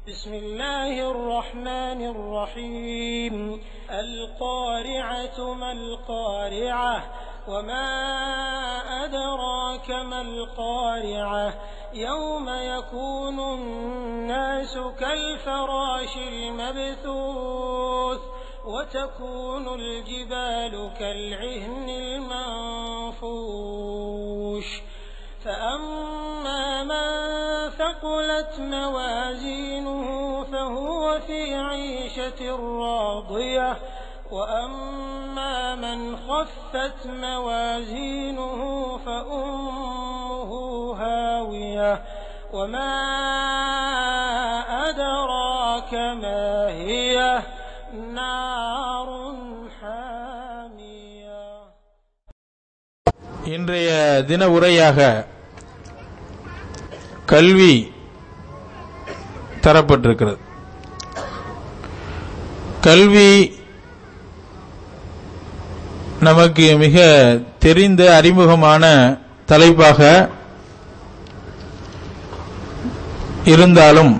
بسم الله الرحمن الرحيم القارعة ما القارعة وما أدراك ما القارعة يوم يكون الناس كالفراش المبثوث وتكون الجبال كالعهن المنفوش فأما من ثقلت موازينه فهو في عيشة راضية وأما من خفت موازينه فأمه هاوية وما أدراك ما هي نار حامية இன்றைய தின உரையாக கல்வி தரப்பட்டிருக்கிறது கல்வி நமக்கு மிக தெரிந்த அறிமுகமான தலைப்பாக இருந்தாலும்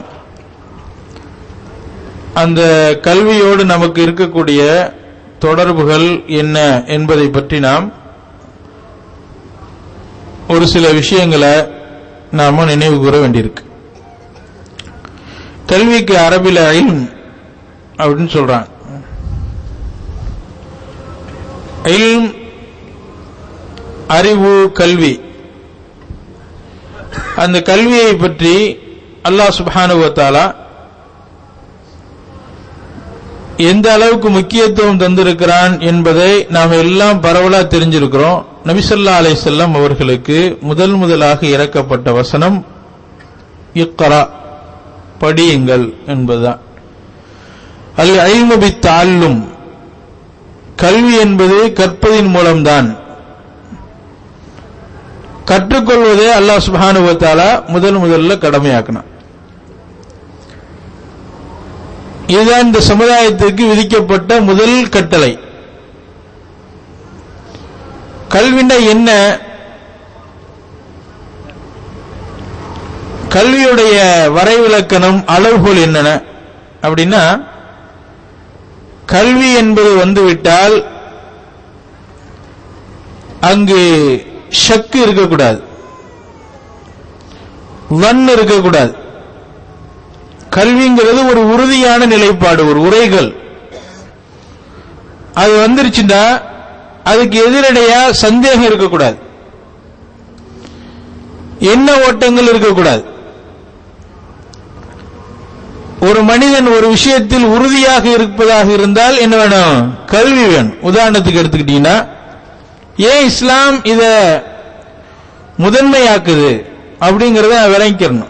அந்த கல்வியோடு நமக்கு இருக்கக்கூடிய தொடர்புகள் என்ன என்பதை பற்றி நாம் ஒரு சில விஷயங்களை நாம நினைவு கூற வேண்டியிருக்கு கல்விக்கு அரபில இல்ம் அப்படின்னு சொல்றான் இல்ம் அறிவு கல்வி அந்த கல்வியை பற்றி அல்லாஹ் சுபானுவத்தாலா எந்த அளவுக்கு முக்கியத்துவம் தந்திருக்கிறான் என்பதை நாம் எல்லாம் பரவலா தெரிஞ்சிருக்கிறோம் நபிசல்லா அலை செல்லம் அவர்களுக்கு முதல் முதலாக இறக்கப்பட்ட வசனம் இக்கரா படியுங்கள் என்பதுதான் அல் ஐமுபி தாழ்லும் கல்வி என்பது கற்பதின் மூலம்தான் கற்றுக்கொள்வதே அல்லாஹ் சுபானுவத்தாலா முதல் முதல்ல கடமையாக்கினான் இதுதான் இந்த சமுதாயத்திற்கு விதிக்கப்பட்ட முதல் கட்டளை கல்வினா என்ன கல்வியுடைய வரைவிலக்கணம் அளவுகோல் என்னென்ன அப்படின்னா கல்வி என்பது வந்துவிட்டால் அங்கு ஷக்கு இருக்கக்கூடாது வன் இருக்கக்கூடாது கல்விங்கிறது ஒரு உறுதியான நிலைப்பாடு ஒரு உரைகள் அது வந்துருச்சுன்னா அதுக்கு எதிரடையா சந்தேகம் இருக்கக்கூடாது என்ன ஓட்டங்கள் இருக்கக்கூடாது ஒரு மனிதன் ஒரு விஷயத்தில் உறுதியாக இருப்பதாக இருந்தால் என்ன வேணும் கல்வி வேணும் உதாரணத்துக்கு எடுத்துக்கிட்டீங்கன்னா ஏன் இஸ்லாம் இத முதன்மையாக்குது அப்படிங்கறத விளங்கிக்கிறணும்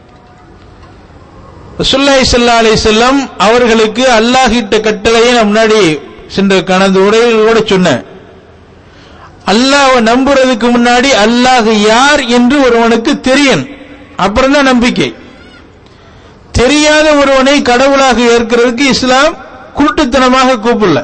ரசுல்லாய் சல்லா அலி செல்லம் அவர்களுக்கு அல்லாஹிட்ட கட்டளையை நான் முன்னாடி சென்ற கடந்த உரையில் கூட சொன்னேன் அல்லாஹ் நம்புறதுக்கு முன்னாடி அல்லாஹ் யார் என்று ஒருவனுக்கு தெரியன் அப்புறம் தான் நம்பிக்கை தெரியாத ஒருவனை கடவுளாக ஏற்கிறதுக்கு இஸ்லாம் குருட்டுத்தனமாக கூப்பிடல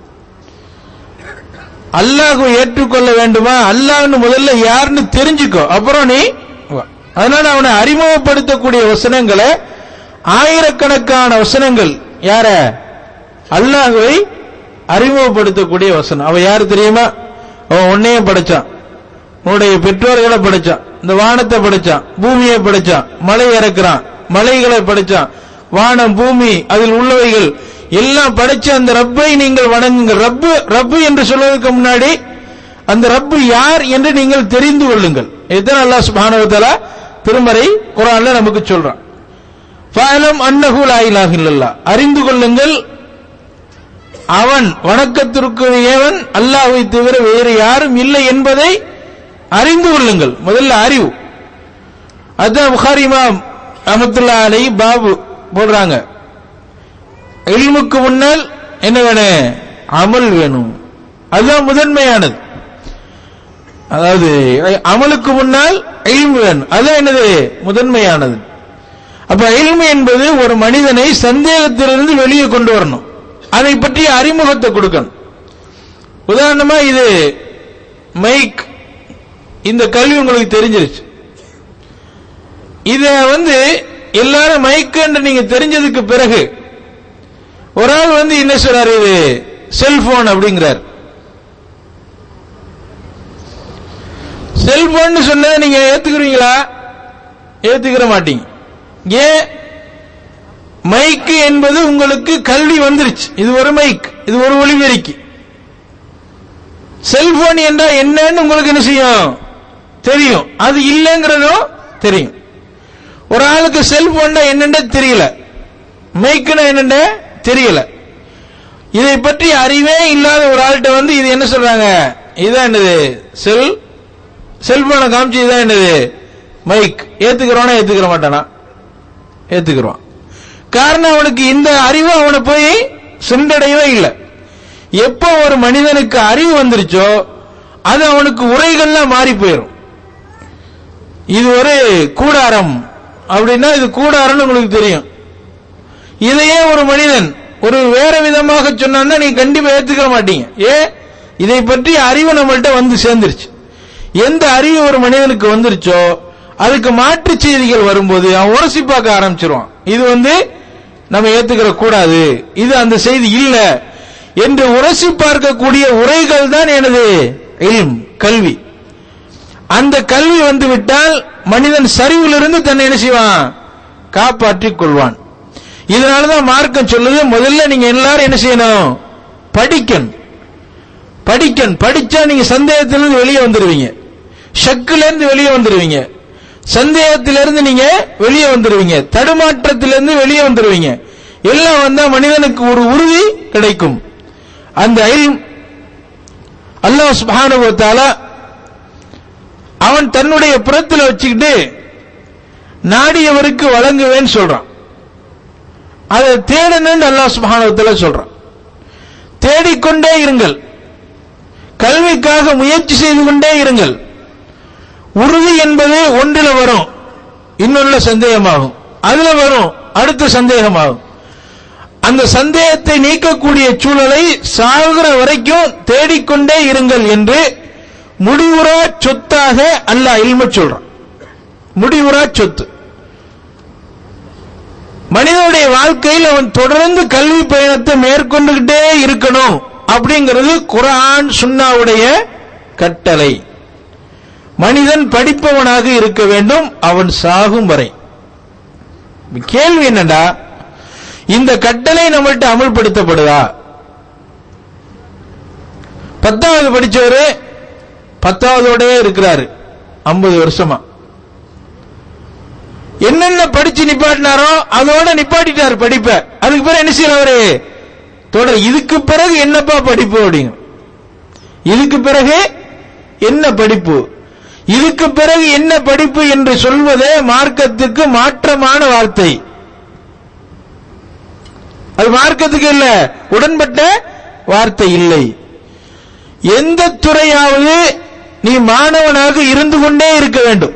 அல்லாஹ் ஏற்றுக்கொள்ள வேண்டுமா அல்லாஹ்னு முதல்ல யாருன்னு தெரிஞ்சுக்கோ அப்புறம் நீ வா. அதனால அவனை அறிமுகப்படுத்தக்கூடிய வசனங்களை ஆயிரக்கணக்கான வசனங்கள் யார அல்லாஹுவை அறிமுகப்படுத்தக்கூடிய வசனம் அவன் யாரு தெரியுமா அவன் உன்னைய படைச்சான் உன்னுடைய பெற்றோர்களை படைச்சான் இந்த வானத்தை படைச்சான் பூமியை படைச்சான் மலை இறக்குறான் மலைகளை படைச்சான் வானம் பூமி அதில் உள்ளவைகள் எல்லாம் படைச்ச அந்த ரப்பை நீங்கள் வணங்குங்கள் ரப்பு ரப்பு என்று சொல்வதற்கு முன்னாடி அந்த ரப்பு யார் என்று நீங்கள் தெரிந்து கொள்ளுங்கள் இதுதான் அல்லாஹ் சுப்ஹானஹு வ தஆலா திருமறை குர்ஆன்ல நமக்கு சொல்றான் ஃபஅலம் அன்னஹு லா இலாஹ இல்லல்லாஹ் அறிந்து கொள்ளுங்கள் அவன் வணக்கத்திற்குரியவன் அல்லாஹ்வை தவிர வேறு யாரும் இல்லை என்பதை அறிந்து கொள்ளுங்கள் முதல்ல அறிவு அதான் புகாரி இமாம் அஹமத்துல்லா அலை பாபு போடுறாங்க இல்முக்கு முன்னால் என்ன வேணும் அமல் வேணும் அதுதான் முதன்மையானது அதாவது அமலுக்கு முன்னால் இல்மு வேணும் அதுதான் என்னது முதன்மையானது அப்ப இல்மு என்பது ஒரு மனிதனை சந்தேகத்திலிருந்து வெளியே கொண்டு வரணும் அதை பற்றிய அறிமுகத்தை கொடுக்கணும் உதாரணமா இது மைக் இந்த கல்வி உங்களுக்கு தெரிஞ்சிருச்சு இத வந்து எல்லாரும் மைக் என்று நீங்க தெரிஞ்சதுக்கு பிறகு ஒரு ஆள் வந்து என்ன சொல்றாரு இது செல்போன் அப்படிங்கிறார் செல்போன் சொன்னதை நீங்க ஏத்துக்கிறீங்களா ஏத்துக்கிற மாட்டீங்க ஏன் மைக்கு என்பது உங்களுக்கு கல்வி வந்துருச்சு இது ஒரு மைக் இது ஒரு ஒளிபெருக்கி செல்போன் என்றால் என்னன்னு உங்களுக்கு என்ன செய்யும் தெரியும் அது இல்லைங்கிறதும் தெரியும் ஒரு ஆளுக்கு செல்போன் என்னன்னு தெரியல மைக்குன்னா என்னன்னு தெரியல இதை பற்றி அறிவே இல்லாத ஒரு ஆள்கிட்ட வந்து இது என்ன சொல்றாங்க இதான் என்னது செல் செல்போனை காமிச்சு இதான் என்னது மைக் ஏத்துக்கிறோனா ஏத்துக்கிற மாட்டானா ஏத்துக்கிறோம் காரணம் அவனுக்கு இந்த அறிவு அவனை போய் சென்றடையவே இல்லை எப்போ ஒரு மனிதனுக்கு அறிவு வந்துருச்சோ அது அவனுக்கு உரைகள்லாம் மாறி போயிடும் இது ஒரு கூடாரம் அப்படின்னா இது கூடாரம்னு உங்களுக்கு தெரியும் இதையே ஒரு மனிதன் ஒரு வேற விதமாக சொன்னான்னா நீங்க கண்டிப்பா ஏத்துக்க மாட்டீங்க ஏ இதை பற்றி அறிவு நம்மள்ட்ட வந்து சேர்ந்துருச்சு எந்த அறிவு ஒரு மனிதனுக்கு வந்துருச்சோ அதுக்கு மாற்று செய்திகள் வரும்போது அவன் உரசி பார்க்க ஆரம்பிச்சிருவான் இது வந்து நம்ம ஏத்துக்கிற கூடாது இது அந்த செய்தி இல்ல என்று உரசி பார்க்கக்கூடிய உரைகள் தான் எனது இல்ம் கல்வி அந்த கல்வி வந்து விட்டால் மனிதன் சரிவிலிருந்து தன்னை என்ன செய்வான் காப்பாற்றிக் கொள்வான் இதனாலதான் மார்க்கம் சொல்லுது முதல்ல நீங்க எல்லாரும் என்ன செய்யணும் படிக்கணும் படிக்கணும் படிச்சா நீங்க சந்தேகத்திலிருந்து வெளியே வந்துருவீங்க ஷக்குல இருந்து வெளியே வந்துருவீங்க சந்தேகத்திலிருந்து நீங்க வெளியே வந்துருவீங்க தடுமாற்றத்திலிருந்து வெளியே வந்துருவீங்க எல்லாம் வந்தா மனிதனுக்கு ஒரு உறுதி கிடைக்கும் அந்த இல்ம் அல்லாஹ் சுப்ஹானஹு வ தஆலா அவன் தன்னுடைய புறத்தில் வச்சுக்கிட்டு நாடியவருக்கு வழங்குவேன்னு சொல்றான் அதை தேடணும்னு அல்லாஹ் சுப்ஹானஹு வ தஆலா சொல்றான் தேடிக்கொண்டே இருங்கள் கல்விக்காக முயற்சி செய்து கொண்டே இருங்கள் உறுதி என்பது ஒன்றில் வரும் இன்னொன்றுல சந்தேகமாகும் அதுல வரும் அடுத்த சந்தேகமாகும் அந்த சந்தேகத்தை நீக்கக்கூடிய சூழலை சாகுற வரைக்கும் தேடிக்கொண்டே இருங்கள் என்று முடிவுறா சொத்தாக அல்லாஹ் இல்ம சொல்றான் முடிவுறா சொத்து மனிதனுடைய வாழ்க்கையில் அவன் தொடர்ந்து கல்வி பயணத்தை மேற்கொண்டுகிட்டே இருக்கணும் அப்படிங்கிறது குரான் சுன்னாவுடைய கட்டளை மனிதன் படிப்பவனாக இருக்க வேண்டும் அவன் சாகும் வரை கேள்வி என்னடா இந்த கட்டளை நம்மள்ட்ட அமல்படுத்தப்படுதா பத்தாவது படிச்சவரு பத்தாவதோடயே இருக்கிறாரு ஐம்பது வருஷமா என்னென்ன படிச்சு நிப்பாட்டினாரோ அதோட நிப்பாட்டிட்டாரு படிப்ப அதுக்கு பிறகு என்ன செய்யறவரு தொடர் இதுக்கு பிறகு என்னப்பா படிப்பு அப்படிங்க இதுக்கு பிறகு என்ன படிப்பு இதுக்கு பிறகு என்ன படிப்பு என்று சொல்வதே மார்க்கத்துக்கு மாற்றமான வார்த்தை அது மார்க்கத்துக்கு இல்ல உடன்பட்ட வார்த்தை இல்லை எந்த துறையாவது நீ மாணவனாக இருந்து கொண்டே இருக்க வேண்டும்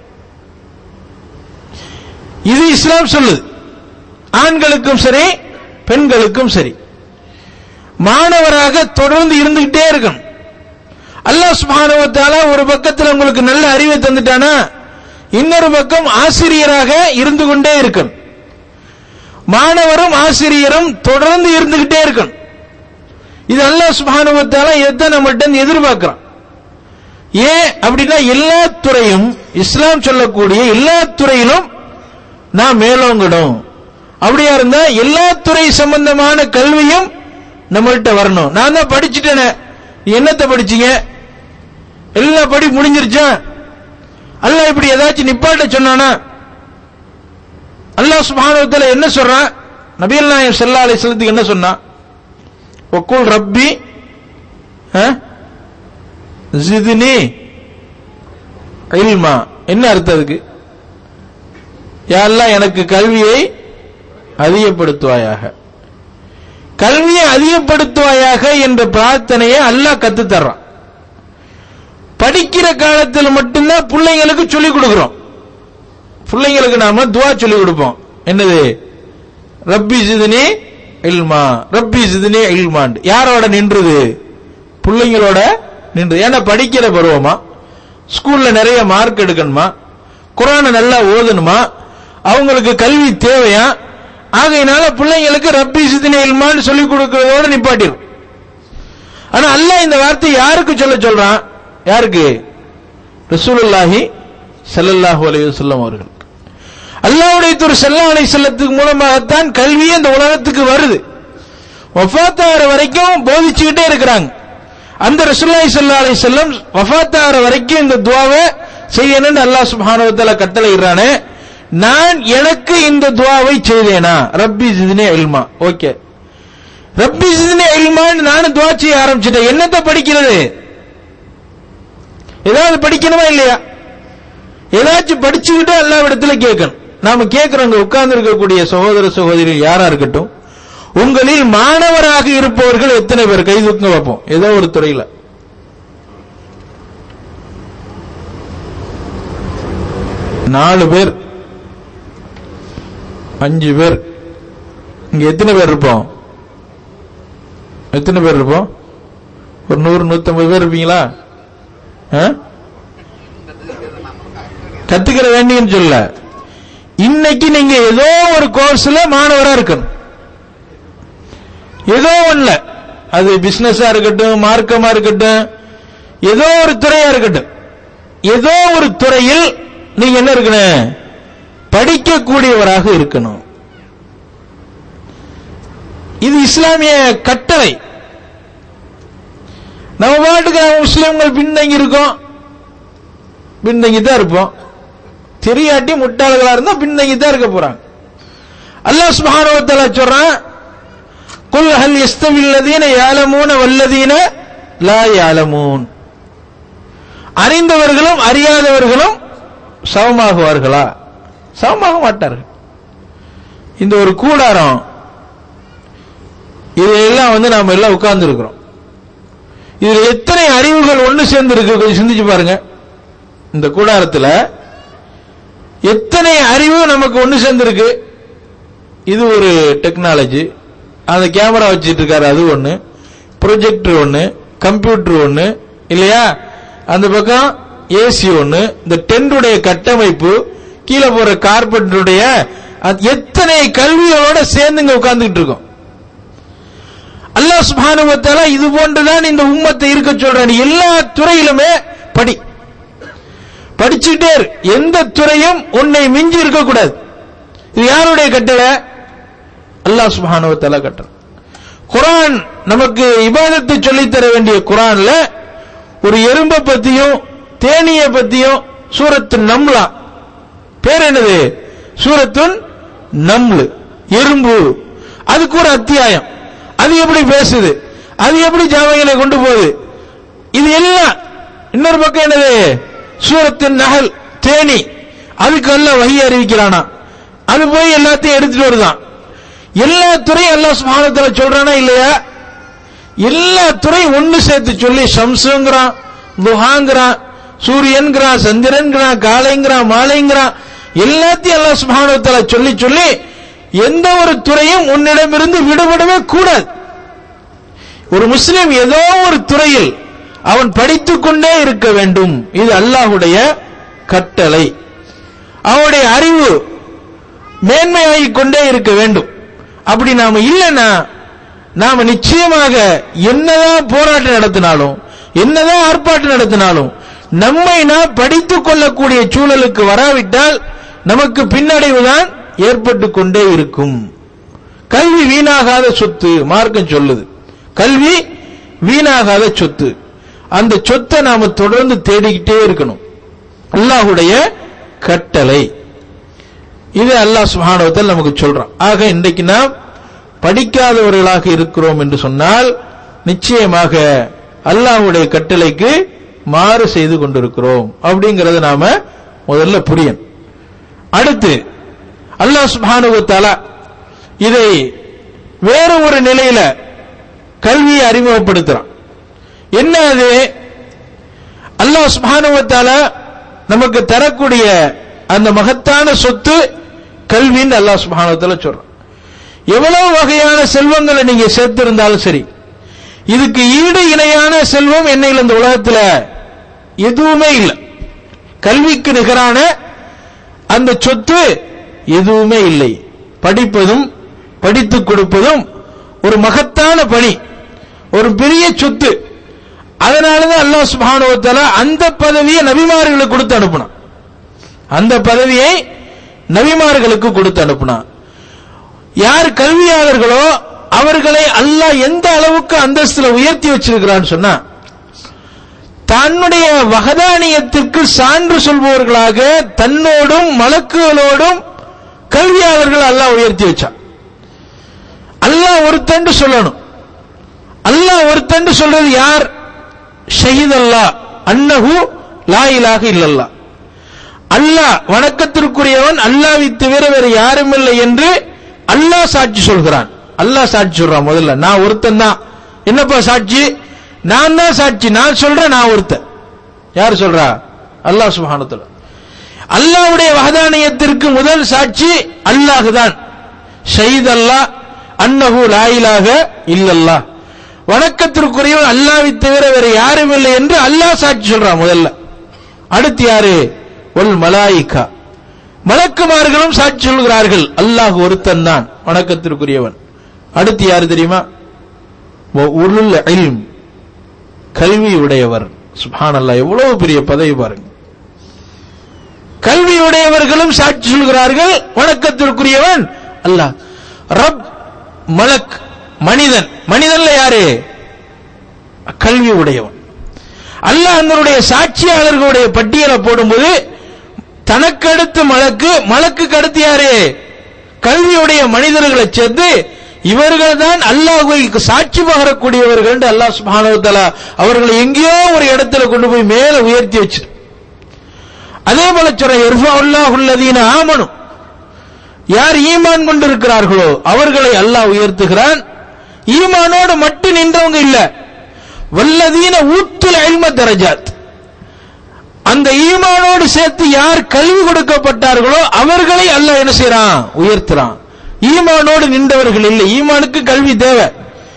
இது இஸ்லாம் சொல்லுது ஆண்களுக்கும் சரி பெண்களுக்கும் சரி மாணவராக தொடர்ந்து இருந்துகிட்டே இருக்கணும் அல்லாஹ் சுப்ஹானஹு வ தஆலா ஒரு பக்கத்தில் உங்களுக்கு நல்ல அறிவை தந்துட்டானா இன்னொரு பக்கம் ஆசிரியராக இருந்து கொண்டே இருக்கணும் மாணவரும் ஆசிரியரும் தொடர்ந்து இருந்துகிட்டே இருக்கணும் இது அல்லாஹ் சுப்ஹானஹு வ தஆலா இதைத்தான் நம்மள்ட்ட இருந்து எதிர்பார்க்கிறான் ஏன் அப்படின்னா எல்லா துறையும் இஸ்லாம் சொல்லக்கூடிய எல்லா துறையிலும் நான் மேலோங்கணும் அப்படியா இருந்தா எல்லா துறை சம்பந்தமான கல்வியும் நம்மள்ட்ட வரணும் நான் தான் படிச்சுட்டேனே என்னத்தை படிச்சீங்க எல்லா படி முடிஞ்சிருச்சா அல்லாஹ் இப்படி ஏதாச்சும் நிப்பாட்ட சொன்னானா அல்லாஹ் சுப்ஹானஹு என்ன சொல்றான் நபிகள் நாயகம் ஸல்லல்லாஹு அலைஹி வஸல்லத்துக்கு என்ன சொன்னான் ஒக்குல் ரப்பி ஜிதுனி இல்மா என்ன அர்த்தம் அதுக்கு யா அல்லாஹ் எனக்கு கல்வியை அதிகப்படுத்துவாயாக கல்வியை அதிகப்படுத்துவாயாக என்ற பிரார்த்தனையை அல்லாஹ் கத்து தர்றான் படிக்கிற காலத்தில் மட்டும்தான் பிள்ளைங்களுக்கு சொல்லிக் கொடுக்கிறோம் பிள்ளைங்களுக்கு நாம துவா சொல்லிக் கொடுப்போம் என்னது ரப்பி சிதுனி இல்மா ரப்பி சிதுனி இல்மான் யாரோட நின்றுது பிள்ளைங்களோட நின்று ஏன்னா படிக்கிற பருவமா ஸ்கூல்ல நிறைய மார்க் எடுக்கணுமா குரானை நல்லா ஓதணுமா அவங்களுக்கு கல்வி தேவையா ஆகையினால பிள்ளைங்களுக்கு ரப்பி சித்தினை இல்மான்னு சொல்லி கொடுக்கறதோட நிப்பாட்டிடும் ஆனா அல்லாஹ் இந்த வார்த்தை யாருக்கு சொல்ல சொல்றான் யாருக்கு ரசூலுல்லாஹி ஸல்லல்லாஹு அலைஹி வஸல்லம் அவர்கள் அல்லாஹ்வுடைய தூர் ஸல்லல்லாஹு அலைஹி வஸல்லத்துக்கு மூலமாகத்தான் கல்வி இந்த உலகத்துக்கு வருது வஃபாத்தார வரைக்கும் போதிச்சுக்கிட்டே இருக்கிறாங்க அந்த ரசூலுல்லாஹி ஸல்லல்லாஹு அலைஹி வஸல்லம் வஃபாத்தார வரைக்கும் இந்த துஆவை செய்யணும்னு அல்லாஹ் சுப்ஹானஹு வ தஆலா கட்டளையிடுறானே நான் எனக்கு இந்த துஆவை செய்தேனா ரப்பி ஜித்னி இல்மா ஓகே ரப்பி ஜித்னி இல்மான்னு நானும் துஆ செய்ய ஆரம்பிச்சிட்டேன் என்னத்தை படிக்கிறது ஏதாவது படிக்கணுமா இல்லையா ஏதாச்சும் படிச்சுக்கிட்டு எல்லா இடத்துல கேட்கணும் நாம கேட்கிறோங்க உட்கார்ந்து இருக்கக்கூடிய சகோதர சகோதரிகள் யாரா இருக்கட்டும் உங்களில் மாணவராக இருப்பவர்கள் எத்தனை பேர் கை தூக்க வைப்போம் ஏதோ ஒரு துறையில நாலு பேர் அஞ்சு பேர் இங்க எத்தனை பேர் இருப்போம் எத்தனை பேர் இருப்போம் ஒரு நூறு நூத்தம்பது பேர் இருப்பீங்களா ஆ? கத்துக்கிற வேண்டியன்னு சொல்ல இன்னைக்கு நீங்க ஏதோ ஒரு கோர்ஸ்ல மாணவரா இருக்கணும் ஏதோ ஒண்ணுல அது பிசினஸா இருக்கட்டும் மார்க்கமா இருக்கட்டும் ஏதோ ஒரு துறையா இருக்கட்டும் ஏதோ ஒரு துறையில் நீங்க என்ன இருக்கணும் படிக்கக்கூடியவராக இருக்கணும் இது இஸ்லாமிய கட்டளை நம்ம பாட்டுக்கு நம்ம முஸ்லிம்கள் பின்தங்கி இருக்கோம் பின்தங்கி தான் இருப்போம் தெரியாட்டி முட்டாள்களா இருந்தா பின்தங்கி தான் இருக்க போறாங்க அல்லாஹ் சுப்ஹானஹு வ தஆலா சொல்றான் குல் ஹல் யஸ்தவி அல்லதீன யாலமூன வல்லதீன லா யாலமூன் அறிந்தவர்களும் அறியாதவர்களும் சமமாகுவார்களா சமமாக மாட்டார்கள் இந்த ஒரு கூடாரம் இதையெல்லாம் வந்து நாம எல்லாம் உட்கார்ந்து இருக்கிறோம் இதுல எத்தனை அறிவுகள் ஒண்ணு சேர்ந்து இருக்கு கொஞ்சம் சிந்திச்சு பாருங்க இந்த கூடாரத்துல எத்தனை அறிவு நமக்கு ஒண்ணு சேர்ந்திருக்கு இது ஒரு டெக்னாலஜி அந்த கேமரா வச்சிட்டு இருக்காரு அது ஒண்ணு ப்ரொஜெக்டர் ஒண்ணு கம்ப்யூட்டர் ஒண்ணு இல்லையா அந்த பக்கம் ஏசி ஒண்ணு இந்த டென்டுடைய கட்டமைப்பு கீழே போற கார்பெட்டுடைய எத்தனை கல்விகளோட சேர்ந்துங்க உட்கார்ந்துகிட்டு இருக்கோம் அல்லாஹ் சுப்ஹானஹு வ தஆலா இது போன்றுதான் இந்த உம்மத்தை இருக்க சொல்றான் எல்லா துறையிலுமே படி படிச்சுட்டே இரு எந்த துறையும் உன்னை மிஞ்சி இருக்க கூடாது இது யாருடைய கட்டளை அல்லாஹ் சுப்ஹானஹு வ தஆலா கட்டளை குர்ஆன் நமக்கு இபாதத்தை சொல்லித் தர வேண்டிய குர்ஆன்ல ஒரு எறும்பை பத்தியும் தேனிய பத்தியும் சூரத்து நம்லா பேர் என்னது சூரத்துன் நம்லு எறும்பு அதுக்கு ஒரு அத்தியாயம் அது எப்படி பேசுது அது எப்படி ஜாமைகளை கொண்டு போகுது இது எல்லாம் இன்னொரு பக்கம் என்னது சூரத்தின் நகல் தேனி அதுக்கு எல்லாம் வகி அறிவிக்கிறானா அது போய் எல்லாத்தையும் எடுத்துட்டு வருதான் எல்லா துறையும் எல்லாம் சுமானத்துல சொல்றானா இல்லையா எல்லா துறையும் ஒண்ணு சேர்த்து சொல்லி ஷம்சுங்கிறான் துஹாங்கிறான் சூரியன்கிறான் சந்திரன்கிறான் காலைங்கிறான் மாலைங்கிறான் எல்லாத்தையும் எல்லாம் சுபானத்துல சொல்லி சொல்லி எந்த ஒரு துறையும் உன்னிடமிருந்து விடுபடவே கூடாது ஒரு முஸ்லிம் ஏதோ ஒரு துறையில் அவன் படித்துக் கொண்டே இருக்க வேண்டும் இது அல்லாஹுடைய கட்டளை அவனுடைய அறிவு மேன்மையாகிக் கொண்டே இருக்க வேண்டும் அப்படி நாம இல்லைன்னா நாம நிச்சயமாக என்னதான் போராட்டம் நடத்தினாலும் என்னதான் ஆர்ப்பாட்டம் நடத்தினாலும் நம்மை நாம் படித்துக் கொள்ளக்கூடிய சூழலுக்கு வராவிட்டால் நமக்கு பின்னடைவுதான் ஏற்பட்டு கொண்டே இருக்கும் கல்வி வீணாகாத சொத்து மார்க்கம் சொல்லுது கல்வி வீணாகாத சொத்து அந்த சொத்தை நாம தொடர்ந்து தேடிக்கிட்டே இருக்கணும் அல்லாஹுடைய கட்டளை இது அல்லாஹ் சுபானவத்தில் நமக்கு சொல்றான் ஆக இன்றைக்கு நாம் படிக்காதவர்களாக இருக்கிறோம் என்று சொன்னால் நிச்சயமாக அல்லாஹுடைய கட்டளைக்கு மாறு செய்து கொண்டிருக்கிறோம் அப்படிங்கறத நாம முதல்ல புரியும் அடுத்து அல்லாஹ் சுபானுவத்தாலா இதை வேற ஒரு நிலையில கல்வியை அறிமுகப்படுத்துறான் என்ன அது அல்லாஹ் சுபானுவத்தாலா நமக்கு தரக்கூடிய அந்த மகத்தான சொத்து கல்வின்னு அல்லாஹ் சுபானுவத்தாலா சொல்றான் எவ்வளவு வகையான செல்வங்களை நீங்க சேர்த்திருந்தாலும் சரி இதுக்கு ஈடு இணையான செல்வம் என்னையில் இந்த உலகத்துல எதுவுமே இல்லை கல்விக்கு நிகரான அந்த சொத்து எதுவுமே இல்லை படிப்பதும் படித்துக் கொடுப்பதும் ஒரு மகத்தான பணி ஒரு பெரிய சொத்து அதனாலதான் அல்லாஹ் சுப்ஹானஹு வ தஆலா அந்த பதவியை நபிமார்களுக்கு கொடுத்து அனுப்புனான் அந்த பதவியை நபிமார்களுக்கு கொடுத்து அனுப்புனான் யார் கல்வியாளர்களோ அவர்களை அல்லாஹ் எந்த அளவுக்கு அந்தஸ்துல உயர்த்தி வச்சிருக்கிறான்னு சொன்னா தன்னுடைய வகதானியத்திற்கு சான்று சொல்பவர்களாக தன்னோடும் மலக்குகளோடும் கல்வியாளர்கள் அல்லாஹ் உயர்த்தி வச்சான் அல்லாஹ் ஒருத்தண்டு சொல்லணும் அல்லாஹ் ஒருத்தண்டு சொல்றது யார் ஷஹீத் அல்லாஹ் அன்னஹு லா இலாஹ இல்லல்லாஹ் அல்லாஹ் வணக்கத்திற்குரியவன் அல்லாஹ்வை தவிர வேறு யாரும் இல்லை என்று அல்லாஹ் சாட்சி சொல்கிறான் அல்லாஹ் சாட்சி சொல்றான் முதல்ல நான் ஒருத்தன் தான் என்னப்பா சாட்சி நான் தான் சாட்சி நான் சொல்றேன் நான் ஒருத்தன் யார் சொல்றா அல்லாஹ் சுப்ஹானஹு அல்லாஹ்வுடைய வஹதானியத்திற்கு முதல் சாட்சி அல்லாஹ் தான் ஷஹீத் அல்லாஹ் அன்னஹு லா இலாஹ இல்லல்லாஹ் வணக்கத்திற்குரியவன் அல்லாஹ்வை தவிர வேறு யாரும் இல்லை என்று அல்லாஹ் சாட்சி சொல்றான் முதல்ல அடுத்து யாரு ஒல் மலாயிகா மலக்குமார்களும் சாட்சி சொல்கிறார்கள் அல்லாஹ் ஒருத்தன் தான் வணக்கத்திற்குரியவன் அடுத்து யாரு தெரியுமா வ உலுல் இல்ம் கல்வி உடையவர் சுப்ஹானல்லாஹ் எவ்வளவு பெரிய பதவி பாருங்க கல்வி உடையவர்களும் சாட்சி சொல்கிறார்கள் வணக்கத்திற்குரியவன் அல்லாஹ் ரப் மலக் மனிதன் மனிதன்ல யாரு கல்வி உடையவன் அல்லாஹ் அதனுடைய சாட்சியாளர்களுடைய பட்டியலை போடும்போது தனக்கடுத்து மலக்கு மலக்குக்கு அடுத்து யாரு கல்வியுடைய மனிதர்களை சேர்த்து இவர்கள் தான் அல்லாஹுவை சாட்சி பகரக்கூடியவர்கள் என்று அல்லாஹ் சுப்ஹானஹு வ தஆலா அவர்களை எங்கேயோ ஒரு இடத்துல கொண்டு போய் மேல உயர்த்தி வச்சு அதே போல சொல்ற இர்ஃபா உள்ளதீன ஆமனு யார் ஈமான் கொண்டிருக்கிறார்களோ அவர்களை அல்லாஹ் உயர்த்துகிறான் ஈமானோடு மட்டும் நின்றவங்க இல்ல வல்லதீன ஊத்துல் இல்ம தரஜாத் அந்த ஈமானோடு சேர்த்து யார் கல்வி கொடுக்கப்பட்டார்களோ அவர்களை அல்லாஹ் என்ன செய்றான் உயர்த்துறான் ஈமானோடு நின்றவர்கள் இல்லை ஈமானுக்கு கல்வி தேவை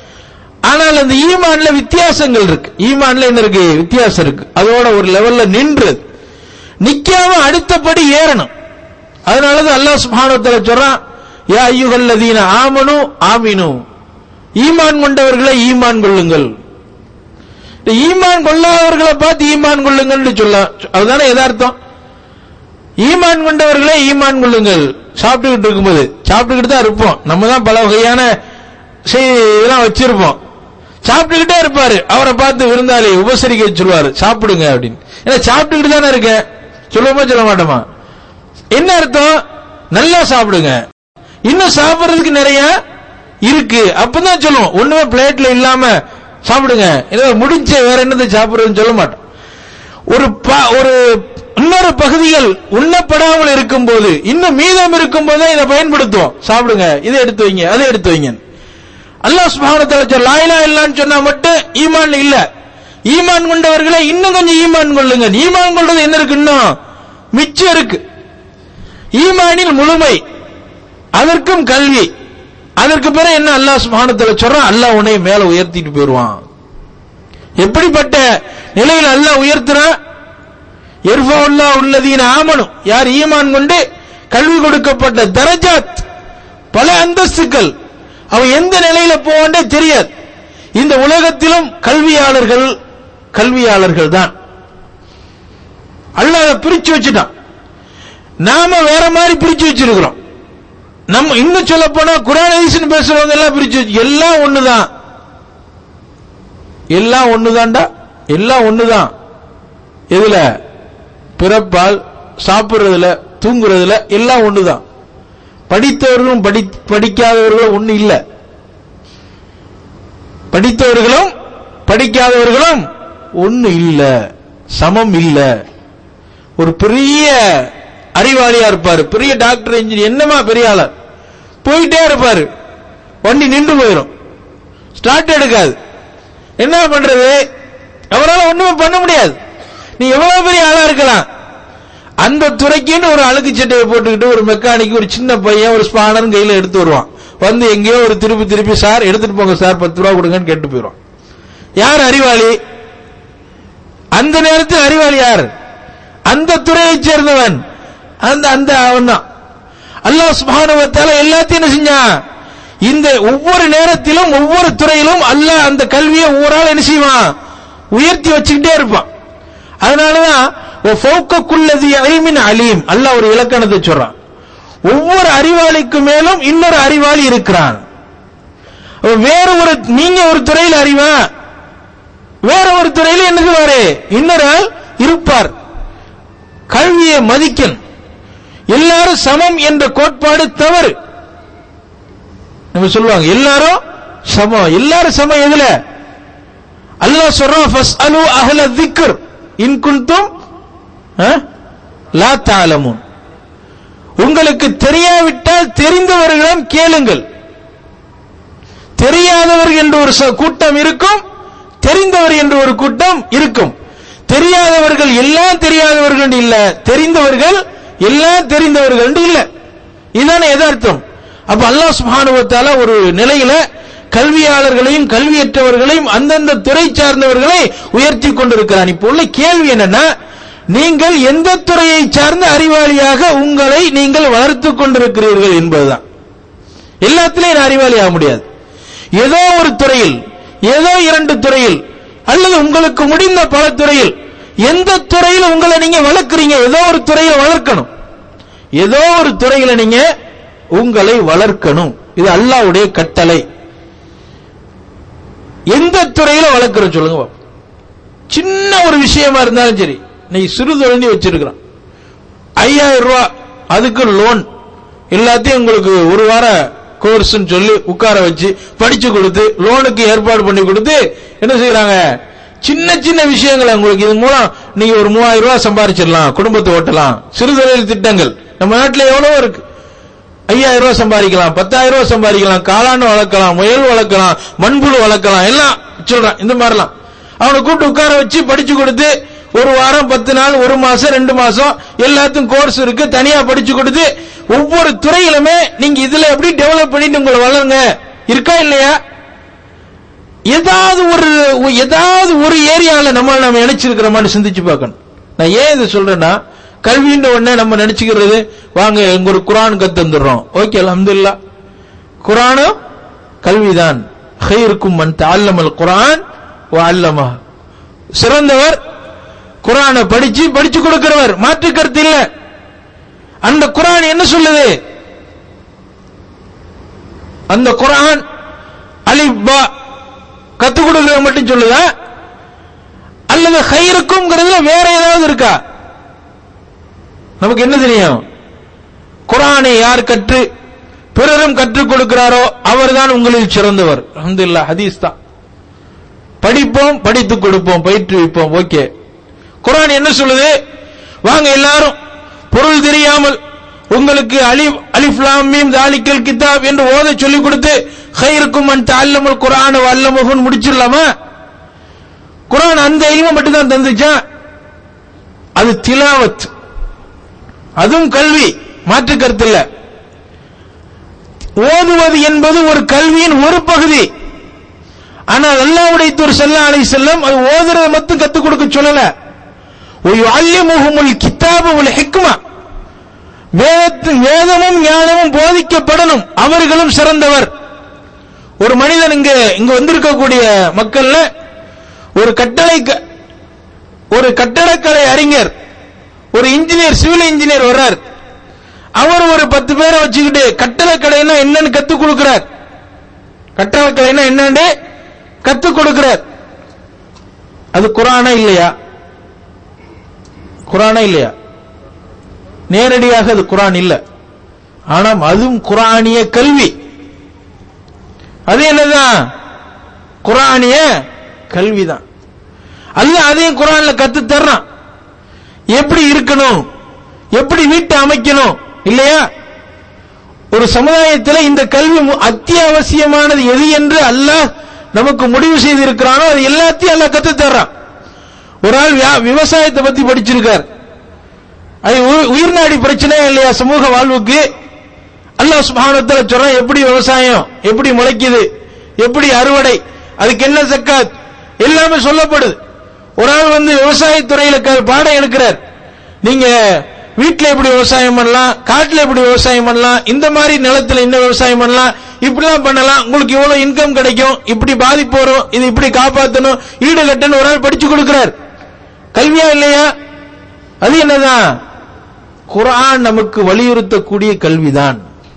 ஆனால் அந்த ஈமான்ல வித்தியாசங்கள் இருக்கு ஈமான்ல என்ன இருக்கு வித்தியாசம் இருக்கு அதோட ஒரு லெவல்ல நின்று நிக்காம அடுத்தபடி ஏறணும் அதனாலதான் அல்லாஹ் சுப்ஹானஹு வ தஆலா சொல்றான் யா அய்யுஹல்லதீன ஆமனு ஆமினு ஈமான் கொண்டவர்களை ஈமான் கொள்ளுங்கள் இந்த ஈமான் கொள்ளாதவர்களை பார்த்து ஈமான் கொள்ளுங்கள்னு சொல்ல அதுதானே எதார்த்தம் ஈமான் கொண்டவர்களே ஈமான் கொள்ளுங்கள் சாப்பிட்டுக்கிட்டு இருக்கும்போது சாப்பிட்டுக்கிட்டு தான் இருப்போம் நம்ம தான் பல வகையான செய்- இதெல்லாம் வச்சிருப்போம் சாப்பிட்டுக்கிட்டே இருப்பாரு அவரை பார்த்து விருந்தாளி உபசரிக்க சொல்லுவாரு சாப்பிடுங்க அப்படின்னு ஏன்னா சாப்பிட்டுக்கிட்டு தானே இருக்கேன் சொல்லுவோமா சொல்ல மாட்டோமா என்ன அர்த்தம் நல்லா சாப்பிடுங்க இன்னும் சாப்பிடுறதுக்கு நிறைய இருக்கு அப்பதான் சொல்லுவோம் ஒண்ணுமே பிளேட்ல இல்லாம சாப்பிடுங்க ஏதோ முடிஞ்ச வேற என்னது சாப்பிடுறதுன்னு சொல்ல மாட்டோம் ஒரு ப- ஒரு இன்னொரு பகுதிகள் உண்ணப்படாமல் இருக்கும்போது இன்னும் மீதம் இருக்கும்போது இதை பயன்படுத்துவோம் சாப்பிடுங்க இதை எடுத்து வைங்க அதை எடுத்து வைங்க அல்லாஹ் சுப்ஹானஹு வ தஆலா லா இலாஹ இல்லன்னு சொன்னா மட்டும் ஈமான் இல்ல ஈமான் கொண்டவர்களே இன்னும் கொஞ்சம் ஈமான் கொள்ளுங்க ஈமான் கொள்றது என்ன இருக்கு இன்னும் மிச்சம் இருக்கு ஈமானில் முழுமை அதற்கும் கல்வி அதற்கு பிறகு என்ன அல்லாஹ் சுப்ஹானஹு வ தஆலா சொல்றான் அல்லாஹ் உன்னை மேல உயர்த்திட்டு போயிடுவான் எப்படிப்பட்ட நிலையில் அல்லாஹ் உயர்த்துறான் எர்ஃபவுல்லா உள்ளதீன ஆமனு யார் ஈமான் கொண்டு கல்வி கொடுக்கப்பட்ட தரஜாத் பல அந்தஸ்துக்கள் அவன் எந்த நிலையில போவான்டே தெரியாது இந்த உலகத்திலும் கல்வியாளர்கள் கல்வியாளர்கள் தான் அல்லாஹ் அதை பிரிச்சு வச்சுட்டான் நாம வேற மாதிரி பிரிச்சு வச்சிருக்கிறோம் நம்ம இன்னும் சொல்ல போனா குரான் ஹதீஸ்னு பேசுறவங்க எல்லாம் பிரிச்சு வச்சு எல்லாம் ஒண்ணுதான் எல்லாம் ஒண்ணுதான்டா எல்லாம் ஒண்ணுதான் எதுல பிறப்பால் சாப்பிடுறதுல தூங்குறதுல எல்லாம் ஒண்ணுதான் படித்தவர்களும் படி படிக்காதவர்களும் ஒண்ணு இல்ல படித்தவர்களும் படிக்காதவர்களும் ஒண்ணு இல்ல சமம் இல்ல ஒரு பெரிய அறிவாளியா இருப்பாரு பெரிய டாக்டர் இன்ஜினியர் என்னமா பெரிய ஆளர் போயிட்டே இருப்பாரு வண்டி நின்று போயிடும் ஸ்டார்ட் எடுக்காது என்ன பண்றது அவரால் ஒண்ணுமே பண்ண முடியாது நீ எவ்வளவு பெரிய ஆளா இருக்கலாம் அந்த துறைக்குன்னு ஒரு அழுக்கு சட்டையை போட்டுக்கிட்டு ஒரு மெக்கானிக் ஒரு சின்ன பையன் ஒரு ஸ்பானர் கையில எடுத்து வருவான் வந்து எங்கேயோ ஒரு திருப்பி திருப்பி சார் எடுத்துட்டு போங்க சார் பத்து ரூபா கொடுங்கன்னு கேட்டு போயிடுவான் யார் அறிவாளி அந்த நேரத்தில் அறிவாளி யார் அந்த துறையைச் சேர்ந்தவன் அந்த அந்த அவன் தான் அல்லாஹ் சுப்ஹானஹு வ தஆலா எல்லாத்தையும் என்ன செஞ்சான் இந்த ஒவ்வொரு நேரத்திலும் ஒவ்வொரு துறையிலும் அல்லாஹ் அந்த கல்வியை ஒவ்வொரு ஆள் என்ன செய்வான் உயர்த்தி வச்சுக்கிட்டே இருப்பான் அதனாலதான் ஃபௌக்கக்குல்லதி இல்மின் அலீம் அல்லாஹ் ஒரு இலக்கணத்தை சொல்றான் ஒவ்வொரு அறிவாளிக்கு மேலும் இன்னொரு அறிவாளி இருக்கிறான் அப்ப வேற ஒரு நீங்க ஒரு துறையில் அறிவா வேற ஒரு துறையில் என்ன செய்வாரு இன்னொரு ஆள் இருப்பார் கல்வியை மதிக்கன் எல்லாரும் சமம் என்ற கோட்பாடு தவறு நம்ம சொல்லுவாங்க எல்லாரும் சமம் எல்லாரும் சமம் எதுல அல்லாஹ் சொல்றான் ஃபஸ்அலு அஹ்ல திக்ர் இன் குன்தும் அஹ், லா தஅலமுன் உங்களுக்கு தெரியாவிட்டால் தெரிந்தவர்களிடம் கேளுங்கள் தெரியாதவர் என்று ஒரு ச- கூட்டம் இருக்கும் தெரிந்தவர் என்று ஒரு கூட்டம் இருக்கும் தெரியாதவர்கள் எல்லாம் தெரியாதவர்கள் என்று இல்ல தெரிந்தவர்கள் எல்லாம் தெரிந்தவர்கள் என்று இல்ல இதுதானே எதார்த்தம் அப்ப அல்லாஹ் சுப்ஹானஹு வ தஆலா ஒரு நிலையில கல்வியாளர்களையும் கல்வியற்றவர்களையும் அந்தந்த துறை சார்ந்தவர்களை உயர்த்தி கொண்டிருக்கிறான் இப்போ உள்ள கேள்வி என்னன்னா நீங்கள் எந்த துறையை சார்ந்த அறிவாளியாக உங்களை நீங்கள் வளர்த்துக் கொண்டிருக்கிறீர்கள் என்பதுதான் எல்லாத்திலையும் நான் அறிவாளி ஆக முடியாது ஏதோ ஒரு துறையில் ஏதோ இரண்டு துறையில் அல்லது உங்களுக்கு முடிந்த பல துறையில் எந்த துறையில் உங்களை நீங்க வளர்க்குறீங்க ஏதோ ஒரு துறையை வளர்க்கணும் ஏதோ ஒரு துறையில நீங்க உங்களை வளர்க்கணும் இது அல்லாஹ்வுடைய கட்டளை எந்த துறையில வளர்க்கிற சொல்லுங்க பாப்போம். சின்ன ஒரு விஷயமா இருந்தாலும் சரி நீ சிறு தொழில் வச்சிருக்கிறான் ஐயாயிரம் ரூபாய் அதுக்கு லோன் எல்லாத்தையும் உங்களுக்கு ஒரு வார கோர்ஸ் சொல்லி உட்கார வச்சு படிச்சு கொடுத்து லோனுக்கு ஏற்பாடு பண்ணி கொடுத்து என்ன செய்யறாங்க சின்ன சின்ன விஷயங்களை உங்களுக்கு இது மூலம் நீங்க ஒரு மூவாயிரம் ரூபாய் சம்பாதிச்சிடலாம் குடும்பத்தை ஓட்டலாம் சிறு தொழில் திட்டங்கள் நம்ம நாட்டுல எவ்வளவோ இருக்கு ஐயாயிரம் ரூபாய் சம்பாதிக்கலாம் பத்தாயிரம் ரூபாய் சம்பாதிக்கலாம் காளான் வளர்க்கலாம் முயல் வளர்க்கலாம் மண்புழு வளர்க்கலாம் எல்லாம் சொல்றான் இந்த மாதிரிலாம் அவனை கூப்பிட்டு உட்கார வச்சு படிச்சு கொடுத்து ஒரு வாரம் பத்து நாள் ஒரு மாசம் ரெண்டு மாசம் எல்லாத்துக்கும் கோர்ஸ் இருக்கு தனியா படிச்சு கொடுத்து ஒவ்வொரு துறையிலுமே நீங்க இதுல எப்படி டெவலப் பண்ணிட்டு உங்களை வளருங்க இருக்கா இல்லையா ஏதாவது ஒரு ஏதாவது ஒரு ஏரியால நம்ம நம்ம நினைச்சிருக்கிற மாதிரி சிந்திச்சு பார்க்கணும் நான் ஏன் இதை சொல்றேன்னா கல்வின்ற உடனே நம்ம நினைச்சுக்கிறது வாங்க எங்க ஒரு குரான் கத்து வந்துடுறோம் ஓகே அல்ஹம்துலில்லாஹ் குரானும் கல்விதான் ஹைருக்கும் மன் தஅல்லமல் குரான் வ அல்லமா சிறந்தவர் குரானை படிச்சு படிச்சு கொடுக்கிறவர் மாற்று கருத்து இல்ல அந்த குரான் என்ன சொல்லுது அந்த குரான் அலிப் பா கத்து கொடுக்கிறது மட்டும் சொல்லுதா அல்லது ஹைருக்கும்ங்கிறதுல வேற ஏதாவது இருக்கா நமக்கு என்ன தெரியும் குரானை யார் கற்று பிறரும் கற்றுக் கொடுக்கிறாரோ அவர்தான் உங்களில் சிறந்தவர் அல்ஹம்துலில்லாஹ் ஹதீஸ் தான் படிப்போம் படித்துக் கொடுப்போம் பயிற்றுவிப்போம் ஓகே குரான் என்ன சொல்லுது வாங்க எல்லாரும் பொருள் தெரியாமல் உங்களுக்கு அலிஃப் அலிஃப் லாம் மீம் தாலிக்கல் கிதாப் என்று ஓத சொல்லிக் கொடுத்து ஹைருக்கும் மன் தஅல்லமுல் குர்ஆன வல்லமுஹுன் முடிச்சிடலாமா குர்ஆன் அந்த இல்ம மட்டும் தான் தந்துச்சா அது திலாவத் அதுவும் கல்வி மாற்று கருத்து இல்ல ஓதுவது என்பது ஒரு கல்வியின் ஒரு பகுதி ஆனால் அல்லாஹ்வுடைய தூர் ஸல்லல்லாஹு அலைஹி வஸல்லம் அது ஓதுறத மட்டும் கத்துக் கொடுக்க சொல்லல வயுஅல்லிமுஹுமுல் கிதாப வல் ஹிக்மா வேதத்து வேதமும் ஞானமும் போதிக்கப்படணும் அவர்களும் சிறந்தவர் ஒரு மனிதன் இங்க இங்க வந்திருக்கக்கூடிய மக்கள்ல ஒரு கட்டளை க- ஒரு கட்டடக்கலை அறிஞர் ஒரு இன்ஜினியர் சிவில் இன்ஜினியர் வர்றார் அவர் ஒரு பத்து பேரை வச்சுக்கிட்டு கட்டடக்கலைன்னா என்னன்னு கத்துக் கொடுக்கிறார் கட்டடக்கலைன்னா என்னன்னு கத்துக் கொடுக்கிறார் அது குரானா இல்லையா குரானா இல்லையா நேரடியாக அது குரான் இல்ல ஆனா அதுவும் குரானிய கல்வி அது என்னதான் குரானிய கல்விதான் அல்ல அதையும் குரான்ல கத்து தர்றான் எப்படி இருக்கணும் எப்படி வீட்டை அமைக்கணும் இல்லையா ஒரு சமுதாயத்தில் இந்த கல்வி மு- அத்தியாவசியமானது எது என்று அல்லாஹ் நமக்கு முடிவு செய்திருக்கிறானோ அது எல்லாத்தையும் அல்லாஹ் கத்து தர்றான் ஒரு ஆள் வியா- விவசாயத்தை பத்தி படிச்சிருக்கார் அது உ- உயிர்நாடி பிரச்சனையா இல்லையா சமூக வாழ்வுக்கு அல்லாஹ் சுப்ஹானஹு சொல்றான் எப்படி விவசாயம் எப்படி முளைக்குது எப்படி அறுவடை அதுக்கு என்ன சக்காத் எல்லாமே சொல்லப்படுது ஒரு ஆள் வந்து விவசாயத்துறையில க- பாடம் எடுக்கிறார் நீங்க வீட்டுல எப்படி விவசாயம் பண்ணலாம் காட்டுல எப்படி விவசாயம் பண்ணலாம் இந்த மாதிரி நிலத்துல என்ன விவசாயம் பண்ணலாம் இப்படிலாம் பண்ணலாம் உங்களுக்கு இவ்வளவு இன்கம் கிடைக்கும் இப்படி பாதிப்பு வரும் இது இப்படி காப்பாத்தணும் ஈடு கட்டணும் ஒரு ஆள் படிச்சு கொடுக்கிறார் கல்வியா இல்லையா அது என்னதான் குர்ஆன் நமக்கு வலியுறுத்தக்கூடிய கல்விதான்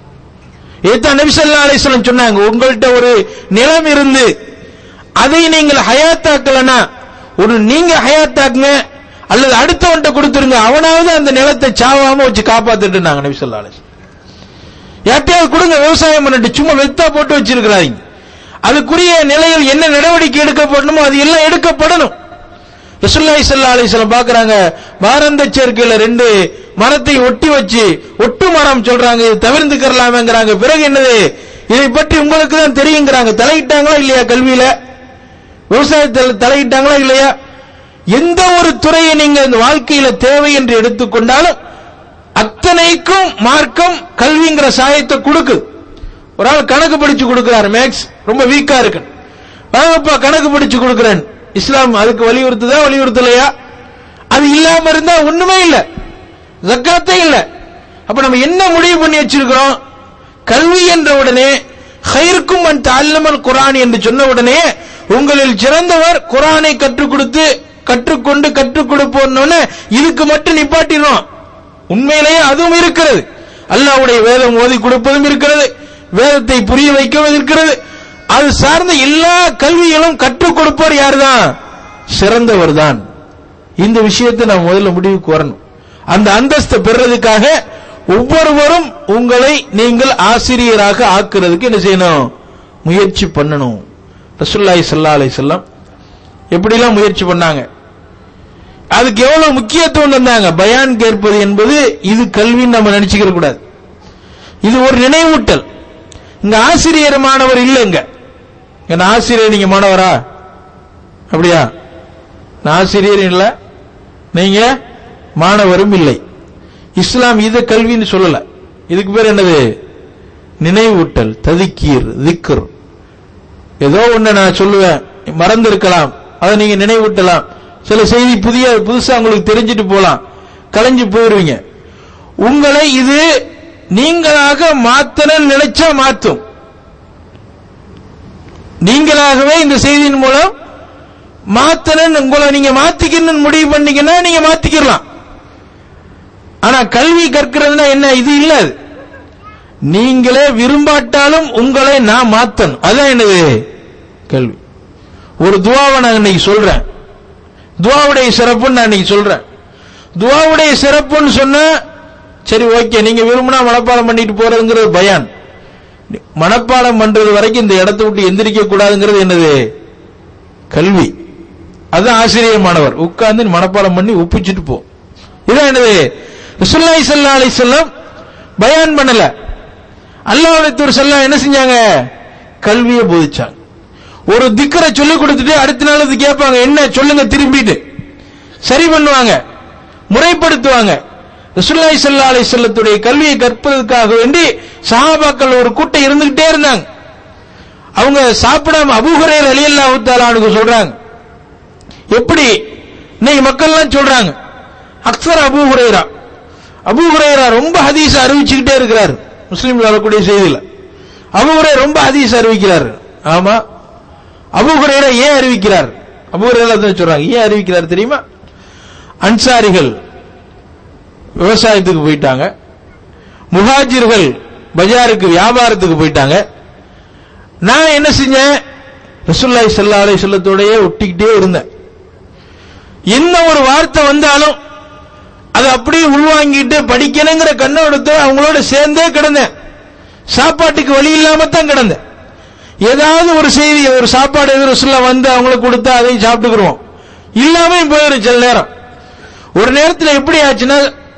இதுதான் நபி ஸல்லல்லாஹு அலைஹி வஸல்லம் சொன்னாங்க உங்கள்கிட்ட ஒரு நிலம் இருந்து அதை நீங்கள் ஹயாத்தாக்கலனா ஒரு நீங்க ஹயாத்தாக்குங்க அல்லது அடுத்தவன்ட்ட கொடுத்துருங்க அவனாவது அந்த நிலத்தை சாவாம வச்சு காப்பாத்திட்டு நபி ஸல்லல்லாஹு அலைஹி வஸல்லம் யார்ட்டையாவது கொடுங்க விவசாயம் பண்ணிட்டு சும்மா வெத்தா போட்டு வச்சிருக்கிறாங்க அதுக்குரிய நிலையில் என்ன நடவடிக்கை எடுக்கப்படணுமோ அது எல்லாம் எடுக்கப்படணும் ரசூலுல்லாஹி ஸல்லல்லாஹு அலைஹி வஸல்லம் பார்க்கறாங்க மாரந்த சேர்க்கையில ரெண்டு மரத்தை ஒட்டி வச்சு ஒட்டு மரம் சொல்றாங்க இது தவிர்த்துக்கறலாமேங்கறாங்க பிறகு என்னது இதை பற்றி உங்களுக்கு தான் தெரியுங்கிறாங்க தலையிட்டாங்களா இல்லையா கல்வியில விவசாயத்தில் தலையிட்டாங்களா இல்லையா எந்த ஒரு துறையை நீங்க இந்த வாழ்க்கையில தேவை என்று எடுத்துக்கொண்டாலும் அத்தனைக்கும் மார்க்கம் கல்விங்கிற சாயத்தை கொடுக்கு ஒரு ஆள் கணக்கு படிச்சு கொடுக்கிறார் மேக்ஸ் ரொம்ப வீக்கா இருக்கு வாங்கப்பா கணக்கு படிச்சு கொடுக்கிறேன் இஸ்லாம் அதுக்கு வலியுறுத்துதா வலியுறுத்தலையா அது இல்லாம இருந்தா ஒண்ணுமே இல்ல ஜக்காத்தே இல்ல அப்ப நம்ம என்ன முடிவு பண்ணி வச்சிருக்கிறோம் கல்வி என்ற உடனே ஹைருக்கும் அன் அல்லமல் குரான் என்று சொன்ன உடனே உங்களில் சிறந்தவர் குரானை கற்றுக் கொடுத்து கற்றுக்கொண்டு கற்றுக் கொடுப்போன்னு இதுக்கு மட்டும் நிப்பாட்டிடுறோம் உண்மையிலேயே அதுவும் இருக்கிறது அல்லாஹ்வுடைய வேதம் ஓதி கொடுப்பதும் இருக்கிறது வேதத்தை புரிய வைக்கவும் இருக்கிறது அது சார்ந்த எல்லா கல்விகளும் கற்றுக் கொடுப்பவர் யாருதான் சிறந்தவர் தான் இந்த விஷயத்தை நான் முதல்ல முடிவுக்கு வரணும் அந்த அந்தஸ்தை பெறதுக்காக ஒவ்வொருவரும் உங்களை நீங்கள் ஆசிரியராக ஆக்குறதுக்கு என்ன செய்யணும் முயற்சி பண்ணணும் ரசூலுல்லாஹி ஸல்லல்லாஹு அலைஹி வஸல்லம் எப்படிலாம் முயற்சி பண்ணாங்க அதுக்கு எவ்வளவு முக்கியத்துவம் தந்தாங்க பயான் கேட்பது என்பது இது கல்வின்னு நம்ம நினைச்சுக்கிற கூடாது இது ஒரு நினைவூட்டல் இங்க ஆசிரியர் மாணவர் இல்லைங்க என் ஆசிரியர் நீங்க மாணவரா அப்படியா நான் ஆசிரியர் இல்ல நீங்க மாணவரும் இல்லை இஸ்லாம் இது கல்வின்னு சொல்லல இதுக்கு பேர் என்னது நினைவூட்டல் ததிக்கீர் திக்கர் ஏதோ ஒண்ணு நான் சொல்லுவேன் மறந்து இருக்கலாம் அதை நீங்க நினைவூட்டலாம் சில செய்தி புதிய புதுசா உங்களுக்கு தெரிஞ்சிட்டு போலாம் கலைஞ்சு போயிருவீங்க உங்களை இது நீங்களாக மாத்தணும்னு நினைச்சா மாத்தும் நீங்களாகவே இந்த செய்தியின் மூலம் மாத்தணும்னு உங்களை நீங்க மாத்திக்கணும்னு முடிவு பண்ணீங்கன்னா நீங்க மாத்திக்கலாம் ஆனா கல்வி கற்கிறதுனா என்ன இது இல்ல அது. நீங்களே விரும்பாட்டாலும் உங்களை நான் மாத்தணும் அதான் என்னது கல்வி ஒரு துவாவை நான் இன்னைக்கு சொல்றேன் துவாவுடைய சிறப்புன்னு நான் இன்னைக்கு சொல்றேன் துவாவுடைய சிறப்புன்னு சொன்ன சரி ஓகே நீங்க விரும்பினா மனப்பாடம் பண்ணிட்டு போறதுங்கிறது பயான் மனப்பாடம் பண்றது வரைக்கும் இந்த இடத்தை விட்டு எந்திரிக்க கூடாதுங்கிறது என்னது கல்வி அதுதான் ஆசிரியர் மாணவர் உட்கார்ந்து நீ மனப்பாடம் பண்ணி ஒப்பிச்சுட்டு போ இதான் என்னது ரசூலுல்லாஹி ஸல்லல்லாஹு அலைஹி வஸல்லம் பயான் பண்ணல அல்லாஹ்வுடைய தூர் ஸல்லல்லாஹு என்ன செஞ்சாங்க கல்வியை போதிச்சாங்க ஒரு திக்கரை சொல்லி கொடுத்துட்டு அடுத்த நாள் அது கேட்பாங்க என்ன சொல்லுங்க திரும்பிட்டு சரி பண்ணுவாங்க முறைப்படுத்துவாங்க ரசூலுல்லாஹி ஸல்லல்லாஹு அலைஹி வஸல்லத்துடைய கல்வியை கற்பதற்காக வேண்டி சஹாபாக்கள் ஒரு கூட்டம் இருந்துகிட்டே இருந்தாங்க அவங்க சாப்பிடாம அபூஹுரைர் ரலியல்லாஹு தஆலா அன்ஹு சொல்றாங்க எப்படி இன்னைக்கு மக்கள்லாம் சொல்றாங்க அக்ஸர் அபூ ஹுரைரா அபூ ஹுரைரா ரொம்ப ஹதீஸ் அறிவிச்சுக்கிட்டே இருக்கிறார் முஸ்லீம்ல வரக்கூடிய செய்தியில அபூ ஹுரைரா ரொம்ப ஹதீஸ் அறிவிக்கிறார் ஆமா அபூ ஹுரைரா ஏன் அறிவிக்கிறார் அபூ ஹுரைரா தான் சொல்றாங்க ஏன் அறிவிக்கிறார் தெரியுமா அன்சாரிகள் விவசாயத்துக்கு போயிட்டாங்க முஹாஜிர்கள் பஜாருக்கு வியாபாரத்துக்கு போயிட்டாங்க நான் என்ன செஞ்சேன் ரசூலுல்லாஹி ஸல்லல்லாஹு அலைஹி வஸல்லத்தோடயே ஒட்டிக்கிட்டே இருந்தேன் என்ன ஒரு வார்த்தை வந்தாலும் அதை அப்படியே உள்வாங்கிட்டு படிக்கணுங்கிற கண்ணோடத்தோட அவங்களோட சேர்ந்தே கிடந்தேன் சாப்பாட்டுக்கு வழி இல்லாம தான் கிடந்தேன் ஏதாவது ஒரு செய்தி ஒரு சாப்பாடு எதிர சொல்ல வந்து அவங்களுக்கு கொடுத்தா அதையும் சாப்பிட்டுக்குருவோம் இல்லாம போயிடும் சில நேரம் ஒரு நேரத்தில் எப்படி ஆச்சுன்னா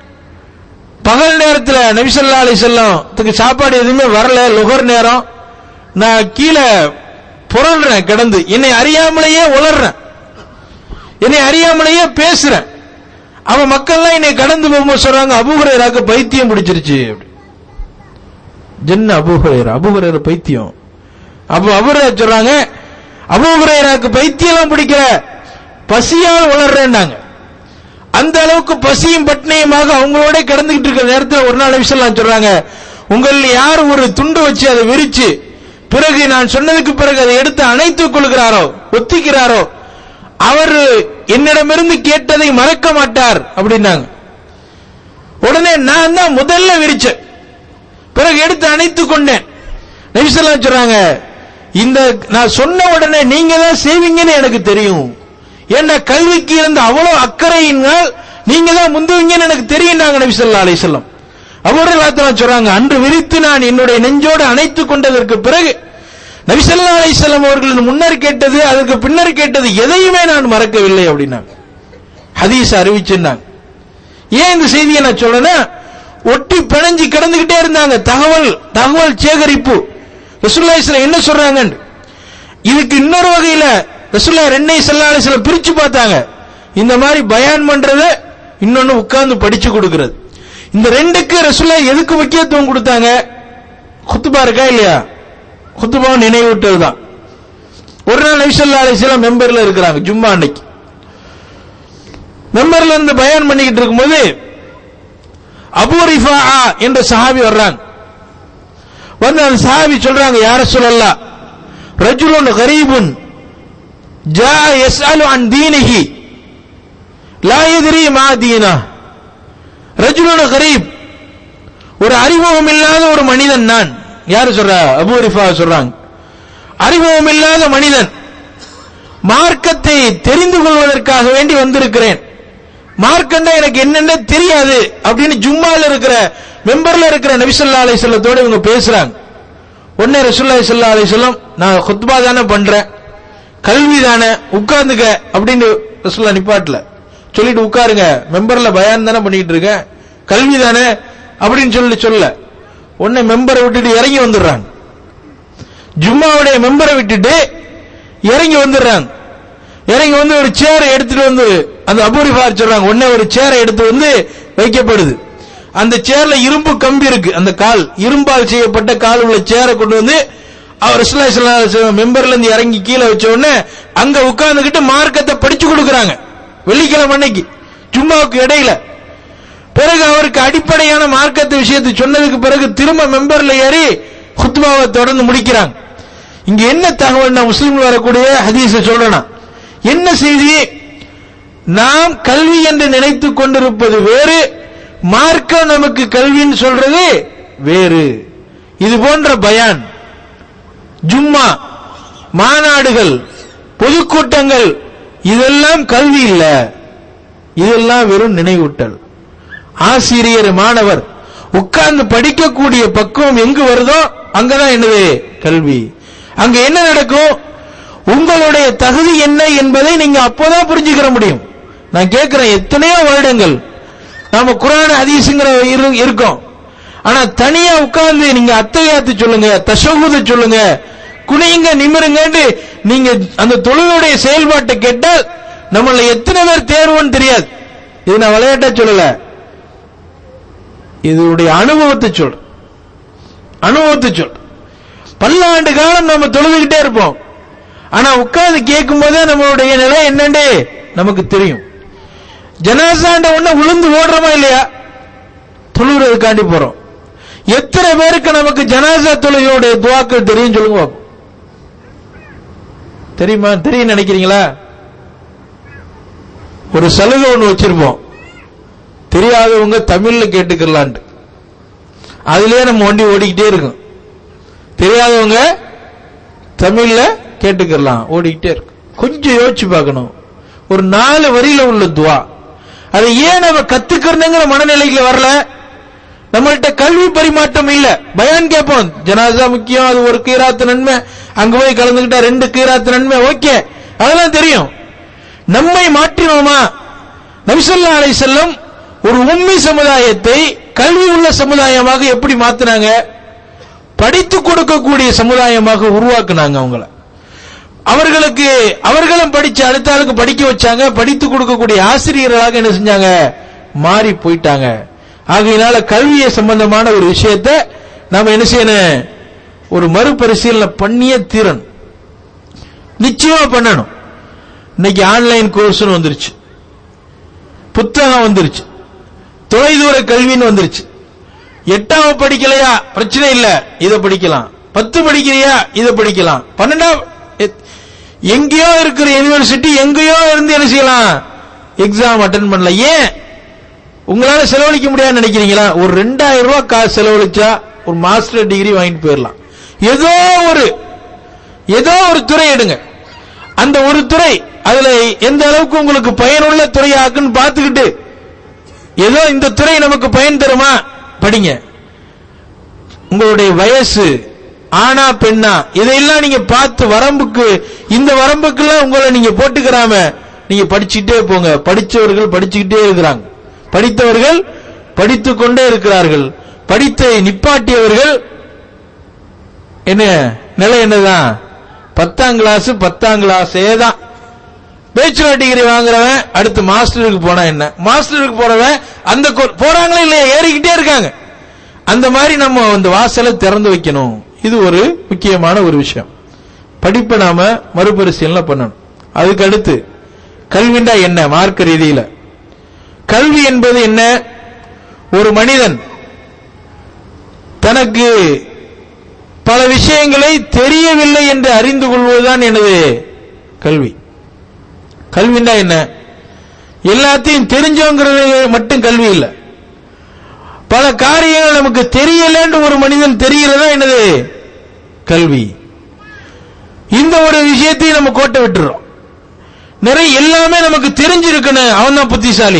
பகல் நேரத்தில் நபிசல்லா அலி செல்லத்துக்கு சாப்பாடு எதுவுமே வரல லுகர் நேரம் நான் கீழே புரள்றேன் கிடந்து என்னை அறியாமலேயே உளர்றேன் என்னை அறியாமலேயே பேசுறேன் அவன் மக்கள்லாம் என்னை கடந்து போகும்போது சொல்றாங்க அபுஹுரேராக்கு பைத்தியம் பிடிச்சிருச்சு அப்படி ஜென்ன அபுஹுரேரா அபுஹுரேரா பைத்தியம் அப்ப அவரே சொல்றாங்க அபுஹுரேராக்கு பைத்தியம் பிடிக்கல பசியால் உளர்றேன்னாங்க அந்த அளவுக்கு பசியும் பட்னியுமாக அவங்களோட கிடந்துகிட்டு இருக்கிற நேரத்தில் ஒரு நாள் விஷயம் சொல்றாங்க உங்களில் யார் ஒரு துண்டு வச்சு அதை விரிச்சு பிறகு நான் சொன்னதுக்கு பிறகு அதை எடுத்து அணைத்துக் கொள்கிறாரோ ஒத்திக்கிறாரோ அவர் என்னிடமிருந்து கேட்டதை மறக்க மாட்டார் அப்படின்னாங்க உடனே நான் தான் முதல்ல விரிச்சேன் பிறகு எடுத்து அணைத்துக் கொண்டேன் நபிசல்லாம் சொல்றாங்க இந்த நான் சொன்ன உடனே நீங்க தான் செய்வீங்கன்னு எனக்கு தெரியும் ஏன்னா கல்விக்கு இருந்த அவ்வளவு அக்கறையினால் நீங்க தான் முந்துவீங்கன்னு எனக்கு தெரியும் நாங்க நபி சொல்லா அலி சொல்லம் அவர்கள் சொல்றாங்க அன்று விரித்து நான் என்னுடைய நெஞ்சோடு அணைத்துக் கொண்டதற்கு பிறகு நபிசல்லா அலிசல்லாம் அவர்கள் முன்னர் கேட்டது அதற்கு பின்னர் கேட்டது எதையுமே நான் மறக்கவில்லை அப்படின்னாங்க ஹதீஸ் அறிவிச்சிருந்தாங்க ஏன் இந்த செய்தியை நான் சொல்றேன்னா ஒட்டி பிணைஞ்சு கிடந்துகிட்டே இருந்தாங்க தகவல் தகவல் சேகரிப்பு ரசுல்லா இஸ்லாம் என்ன சொல்றாங்க இதுக்கு இன்னொரு வகையில ரசுல்லா ரெண்டை செல்லா அலிஸ்லாம் பிரிச்சு பார்த்தாங்க இந்த மாதிரி பயான் பண்றத இன்னொன்னு உட்கார்ந்து படிச்சு கொடுக்கிறது இந்த ரெண்டுக்கு ரசுல்லா எதுக்கு முக்கியத்துவம் கொடுத்தாங்க குத்துபா இருக்கா இல்லையா குத்துபாவை நினைவூட்டது தான் ஒரு நாள் நபிசல்லா அலிஸ்லாம் மெம்பர்ல இருக்கிறாங்க ஜும்மா அன்னைக்கு மெம்பர்ல இருந்து பயான் பண்ணிக்கிட்டு இருக்கும்போது அபு ரிஃபா என்ற சஹாபி வர்றாங்க வந்து அந்த சஹாபி சொல்றாங்க யார சொல்லலாம் ரஜுலுன் கரீபுன் ஜா யஸ்அலு அன் தீனிஹி லா யத்ரி மா தீனா ரஜுலுன் கரீப் ஒரு அறிமுகம் இல்லாத ஒரு மனிதன் நான் யாரு சொல்றா அபு ரிஃபா சொல்றாங்க அறிமுகம் இல்லாத மனிதன் மார்க்கத்தை தெரிந்து கொள்வதற்காக வேண்டி வந்திருக்கிறேன் மார்க்கண்டா எனக்கு என்னென்ன தெரியாது அப்படின்னு ஜும்மால இருக்கிற மெம்பர்ல இருக்கிற நபிசல்லா அலை செல்லத்தோட இவங்க பேசுறாங்க உடனே ரசுல்லா சல்லா அலை செல்லம் நான் குத்பா தானே பண்றேன் கல்வி தானே உட்கார்ந்துக்க அப்படின்னு ரசுல்லா நிப்பாட்டல சொல்லிட்டு உட்காருங்க மெம்பர்ல பயான் தானே பண்ணிட்டு இருக்க கல்வி தானே அப்படின்னு சொல்லி சொல்ல உடனே மெம்பரை விட்டுட்டு இறங்கி வந்துடுறாங்க ஜும்மாவுடைய மெம்பரை விட்டுட்டு இறங்கி வந்துடுறாங்க இறங்கி வந்து ஒரு சேரை எடுத்துட்டு வந்து அந்த அபூரிஃபார் சொல்றாங்க உடனே ஒரு சேரை எடுத்து வந்து வைக்கப்படுது அந்த சேர்ல இரும்பு கம்பி இருக்கு அந்த கால் இரும்பால் செய்யப்பட்ட கால் உள்ள சேரை கொண்டு வந்து அவர் மெம்பர்ல இருந்து இறங்கி கீழே வச்ச உடனே அங்க உட்கார்ந்துகிட்டு மார்க்கத்தை படிச்சு கொடுக்கறாங்க வெள்ளிக்கிழமை அன்னைக்கு ஜும்மாவுக்கு இடையில பிறகு அவருக்கு அடிப்படையான மார்க்கத்தை விஷயத்தை சொன்னதுக்கு பிறகு திரும்ப மெம்பர்ல ஏறி குத்மாவை தொடர்ந்து முடிக்கிறாங்க இங்க என்ன தகவல் நான் முஸ்லீம்ல வரக்கூடிய ஹதீஸ சொல்றேனா என்ன செய்தி நாம் கல்வி என்று நினைத்துக் கொண்டிருப்பது வேறு மார்க்கம் நமக்கு கல்வின்னு சொல்றது வேறு இது போன்ற பயான் ஜும்மா மாநாடுகள் பொதுக்கூட்டங்கள் இதெல்லாம் கல்வி இல்ல இதெல்லாம் வெறும் நினைவூட்டல் ஆசிரியர் மாணவர் உட்கார்ந்து படிக்கக்கூடிய பக்குவம் எங்கு வருதோ அங்கதான் என்னது கல்வி அங்க என்ன நடக்கும் உங்களுடைய தகுதி என்ன என்பதை நீங்க அப்போதான் புரிஞ்சுக்கிற முடியும் நான் கேட்கிறேன் எத்தனையோ வருடங்கள் நாம குரான ஹதீஸுங்கிற இரு- இருக்கோம் ஆனா தனியா உட்கார்ந்து நீங்க அத்தையாத்து சொல்லுங்க தஷகுத சொல்லுங்க குனியுங்க நிமிருங்கன்னு நீங்க அந்த தொழிலுடைய செயல்பாட்டை கேட்டால் நம்மள எத்தனை பேர் தேர்வுன்னு தெரியாது இது நான் விளையாட்டா சொல்லல இதனுடைய அனுபவத்தை சொல் அனுபவத்தை சொல் பல்லாண்டு காலம் நம்ம தொழுதுகிட்டே இருப்போம் ஆனா உட்கார்ந்து கேட்கும் போதே நம்மளுடைய நிலை என்னன்னு நமக்கு தெரியும் ஜனாசாண்ட உடனே விழுந்து ஓடுறோமா இல்லையா தொழுகிறதுக்காண்டி போறோம் எத்தனை பேருக்கு நமக்கு ஜனாசா தொழுகையோட துவாக்கள் தெரியும் சொல்லுங்க பாப்போம். தெரியுமா தெரியும் நினைக்கிறீங்களா ஒரு சலுகை ஒண்ணு வச்சிருப்போம் தெரியாதவங்க தமிழ்ல கேட்டுக்கலான்ட்டு அதுலயே நம்ம வண்டி ஓடிக்கிட்டே இருக்கும் தெரியாதவங்க தமிழ்ல கேட்டுக்கலாம் ஓடிக்கிட்டே இருக்கு கொஞ்சம் யோசிச்சு பார்க்கணும் ஒரு நாலு வரியில உள்ள துவா அதை ஏன் நம்ம கத்துக்கிறனுங்கிற மனநிலைக்கு வரல நம்மள்ட்ட கல்வி பரிமாற்றம் இல்ல பயான் கேட்போம் ஜனாசா முக்கியம் அது ஒரு கீராத்து நன்மை அங்க போய் கலந்துக்கிட்டா ரெண்டு கீராத்து நன்மை ஓகே அதெல்லாம் தெரியும் நம்மை மாற்றினோமா நபிசல்லா அலை செல்லம் ஒரு உண்மை சமுதாயத்தை கல்வி உள்ள சமுதாயமாக எப்படி மாத்தினாங்க படித்து கொடுக்கக்கூடிய சமுதாயமாக உருவாக்குனாங்க அவங்கள அவர்களுக்கு அவர்களும் படிச்சு அடுத்த ஆளுக்கு படிக்க வச்சாங்க படித்து கொடுக்கக்கூடிய ஆசிரியர்களாக என்ன செஞ்சாங்க மாறி போயிட்டாங்க ஆகையினால கல்வியை சம்பந்தமான ஒரு விஷயத்தை நாம என்ன செய்யணும் ஒரு மறுபரிசீலனை பண்ணியே தீரணும் நிச்சயமா பண்ணணும் இன்னைக்கு ஆன்லைன் கோர்ஸ்னு வந்துருச்சு புத்தகம் வந்துருச்சு தொலைதூர கல்வின்னு வந்துருச்சு எட்டாவது படிக்கலையா பிரச்சனை இல்ல இதை படிக்கலாம் பத்து படிக்கிறியா இதை படிக்கலாம் பன்னெண்டாம் எத்- எங்கேயோ இருக்கிற யூனிவர்சிட்டி எங்கேயோ இருந்து என்ன செய்யலாம் எக்ஸாம் அட்டன் பண்ணலாம் ஏன் உங்களால செலவழிக்க முடியாதுன்னு நினைக்கிறீங்களா ஒரு ரெண்டாயிரம் ரூபாய் காசு செலவழிச்சா ஒரு மாஸ்டர் டிகிரி வாங்கிட்டு போயிடலாம் ஏதோ ஒரு ஏதோ ஒரு துறை எடுங்க அந்த ஒரு துறை அதுல எந்த அளவுக்கு உங்களுக்கு பயனுள்ள துறையாக்குன்னு பார்த்துக்கிட்டு ஏதோ இந்த துறை நமக்கு பயன் தருமா படிங்க உங்களுடைய வயசு ஆனா பெண்ணா இதையெல்லாம் நீங்க பார்த்து வரம்புக்கு இந்த வரம்புக்கெல்லாம் உங்களை நீங்க போட்டுக்கிறாம நீங்க படிச்சுக்கிட்டே போங்க படிச்சவர்கள் படிச்சுக்கிட்டே இருக்கிறாங்க படித்தவர்கள் படித்துக் கொண்டே இருக்கிறார்கள் படித்தை நிப்பாட்டியவர்கள் என்ன நிலை என்னதான் பத்தாம் கிளாஸ் பத்தாம் கிளாஸே தான் பேச்சுலர் டிகிரி வாங்குறவன் அடுத்து மாஸ்டருக்கு போனா என்ன மாஸ்டருக்கு போறவன் அந்த கோ- போறாங்களா இல்லையா ஏறிக்கிட்டே இருக்காங்க அந்த மாதிரி நம்ம அந்த வாசலை திறந்து வைக்கணும் இது ஒரு முக்கியமான ஒரு விஷயம் படிப்பை நாம மறுபரிசீலனை பண்ணணும் அதுக்கு அடுத்து கல்விண்டா என்ன மார்க்க ரீதியில கல்வி என்பது என்ன ஒரு மனிதன் தனக்கு பல விஷயங்களை தெரியவில்லை என்று அறிந்து கொள்வதுதான் எனது கல்வி கல்வின்னா என்ன எல்லாத்தையும் தெரிஞ்சோங்கிறது மட்டும் கல்வி இல்லை பல காரியங்கள் நமக்கு தெரியலன்னு ஒரு மனிதன் தெரிகிறதா என்னது கல்வி இந்த ஒரு விஷயத்தையும் நம்ம கோட்டை விட்டுறோம் நிறைய எல்லாமே நமக்கு தெரிஞ்சிருக்கணும் அவன் தான் புத்திசாலி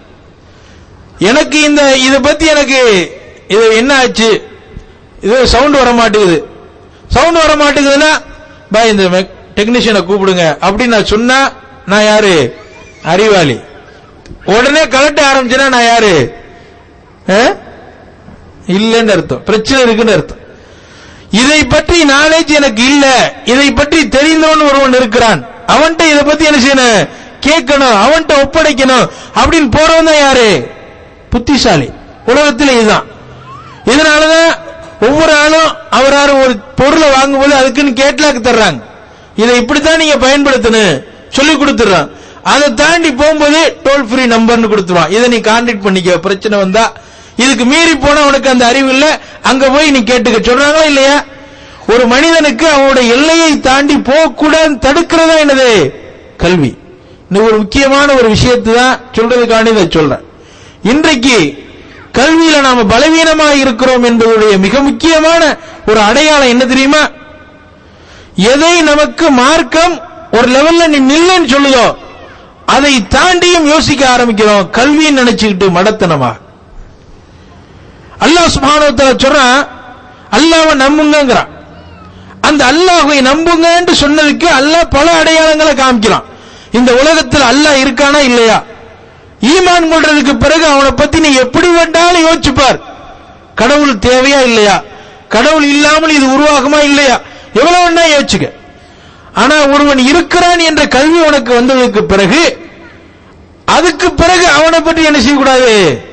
எனக்கு இந்த இத பத்தி எனக்கு இது என்ன ஆச்சு இது சவுண்ட் வர மாட்டேங்குது சவுண்ட் வர மாட்டேங்குதுன்னா பா இந்த டெக்னீஷியனை கூப்பிடுங்க அப்படின்னு நான் சொன்னா நான் யாரு அறிவாளி உடனே கலட்ட ஆரம்பிச்சேன்னா நான் யாரு ஆ? இல்லைன்னு அர்த்தம் பிரச்சனை இருக்குன்னு அர்த்தம் இதை பற்றி நாலேஜ் எனக்கு இல்ல இதை பற்றி தெரிந்தவன் ஒருவன் இருக்கிறான் அவன்கிட்ட இதை பத்தி என்ன செய்யணும் கேட்கணும் அவன்கிட்ட ஒப்படைக்கணும் அப்படின்னு போறவன் தான் யாரு புத்திசாலி உலகத்தில் இதுதான் இதனாலதான் ஒவ்வொரு ஆளும் அவராரு ஒரு பொருளை வாங்கும்போது அதுக்குன்னு கேட்லாக்கு தர்றாங்க இதை இப்படித்தான் நீங்க பயன்படுத்தணும் சொல்லி கொடுத்துறான் அதை தாண்டி போகும்போது டோல் ஃப்ரீ நம்பர்னு கொடுத்துருவான் இதை நீ கான்டாக்ட் பண்ணிக்க பிரச்சனை வந்தா இதுக்கு மீறி போனா உனக்கு அந்த அறிவு இல்ல அங்க போய் நீ கேட்டுக்க சொல்றாங்களா இல்லையா ஒரு மனிதனுக்கு அவனோட எல்லையை தாண்டி போகக்கூடாது தடுக்கிறதா என்னது கல்வி இந்த ஒரு முக்கியமான ஒரு விஷயத்தை தான் சொல்றதுக்காண்டி இதை சொல்றேன் இன்றைக்கு கல்வியில நாம பலவீனமா இருக்கிறோம் என்பதுடைய மிக முக்கியமான ஒரு அடையாளம் என்ன தெரியுமா எதை நமக்கு மார்க்கம் ஒரு லெவல்ல நீ நில்லுன்னு சொல்லுதோ அதை தாண்டியும் யோசிக்க ஆரம்பிக்கிறோம் கல்வின்னு நினைச்சுக்கிட்டு மடத்தனமா அல்லாஹ் சுப்ஹானஹு வ தஆலா சொல்றான் அல்லாஹ்வை நம்புங்கங்கறான் அந்த அல்லாஹ்வை நம்புங்கன்னு சொன்னதுக்கு அல்லாஹ் பல அடையாளங்களை காமிக்கிறான் இந்த உலகத்தில் அல்லாஹ் இருக்கானா இல்லையா ஈமான் கொள்றதுக்கு பிறகு அவனை பத்தி நீ எப்படி வேண்டாலும் யோசிச்சுப்பார் கடவுள் தேவையா இல்லையா கடவுள் இல்லாமல் இது உருவாகுமா இல்லையா எவ்வளவு வேணா யோசிச்சுக்க ஆனா ஒருவன் இருக்கிறான் என்ற கல்வி உனக்கு வந்ததுக்கு பிறகு அதுக்கு பிறகு அவனை பற்றி என்ன செய்யக்கூடாது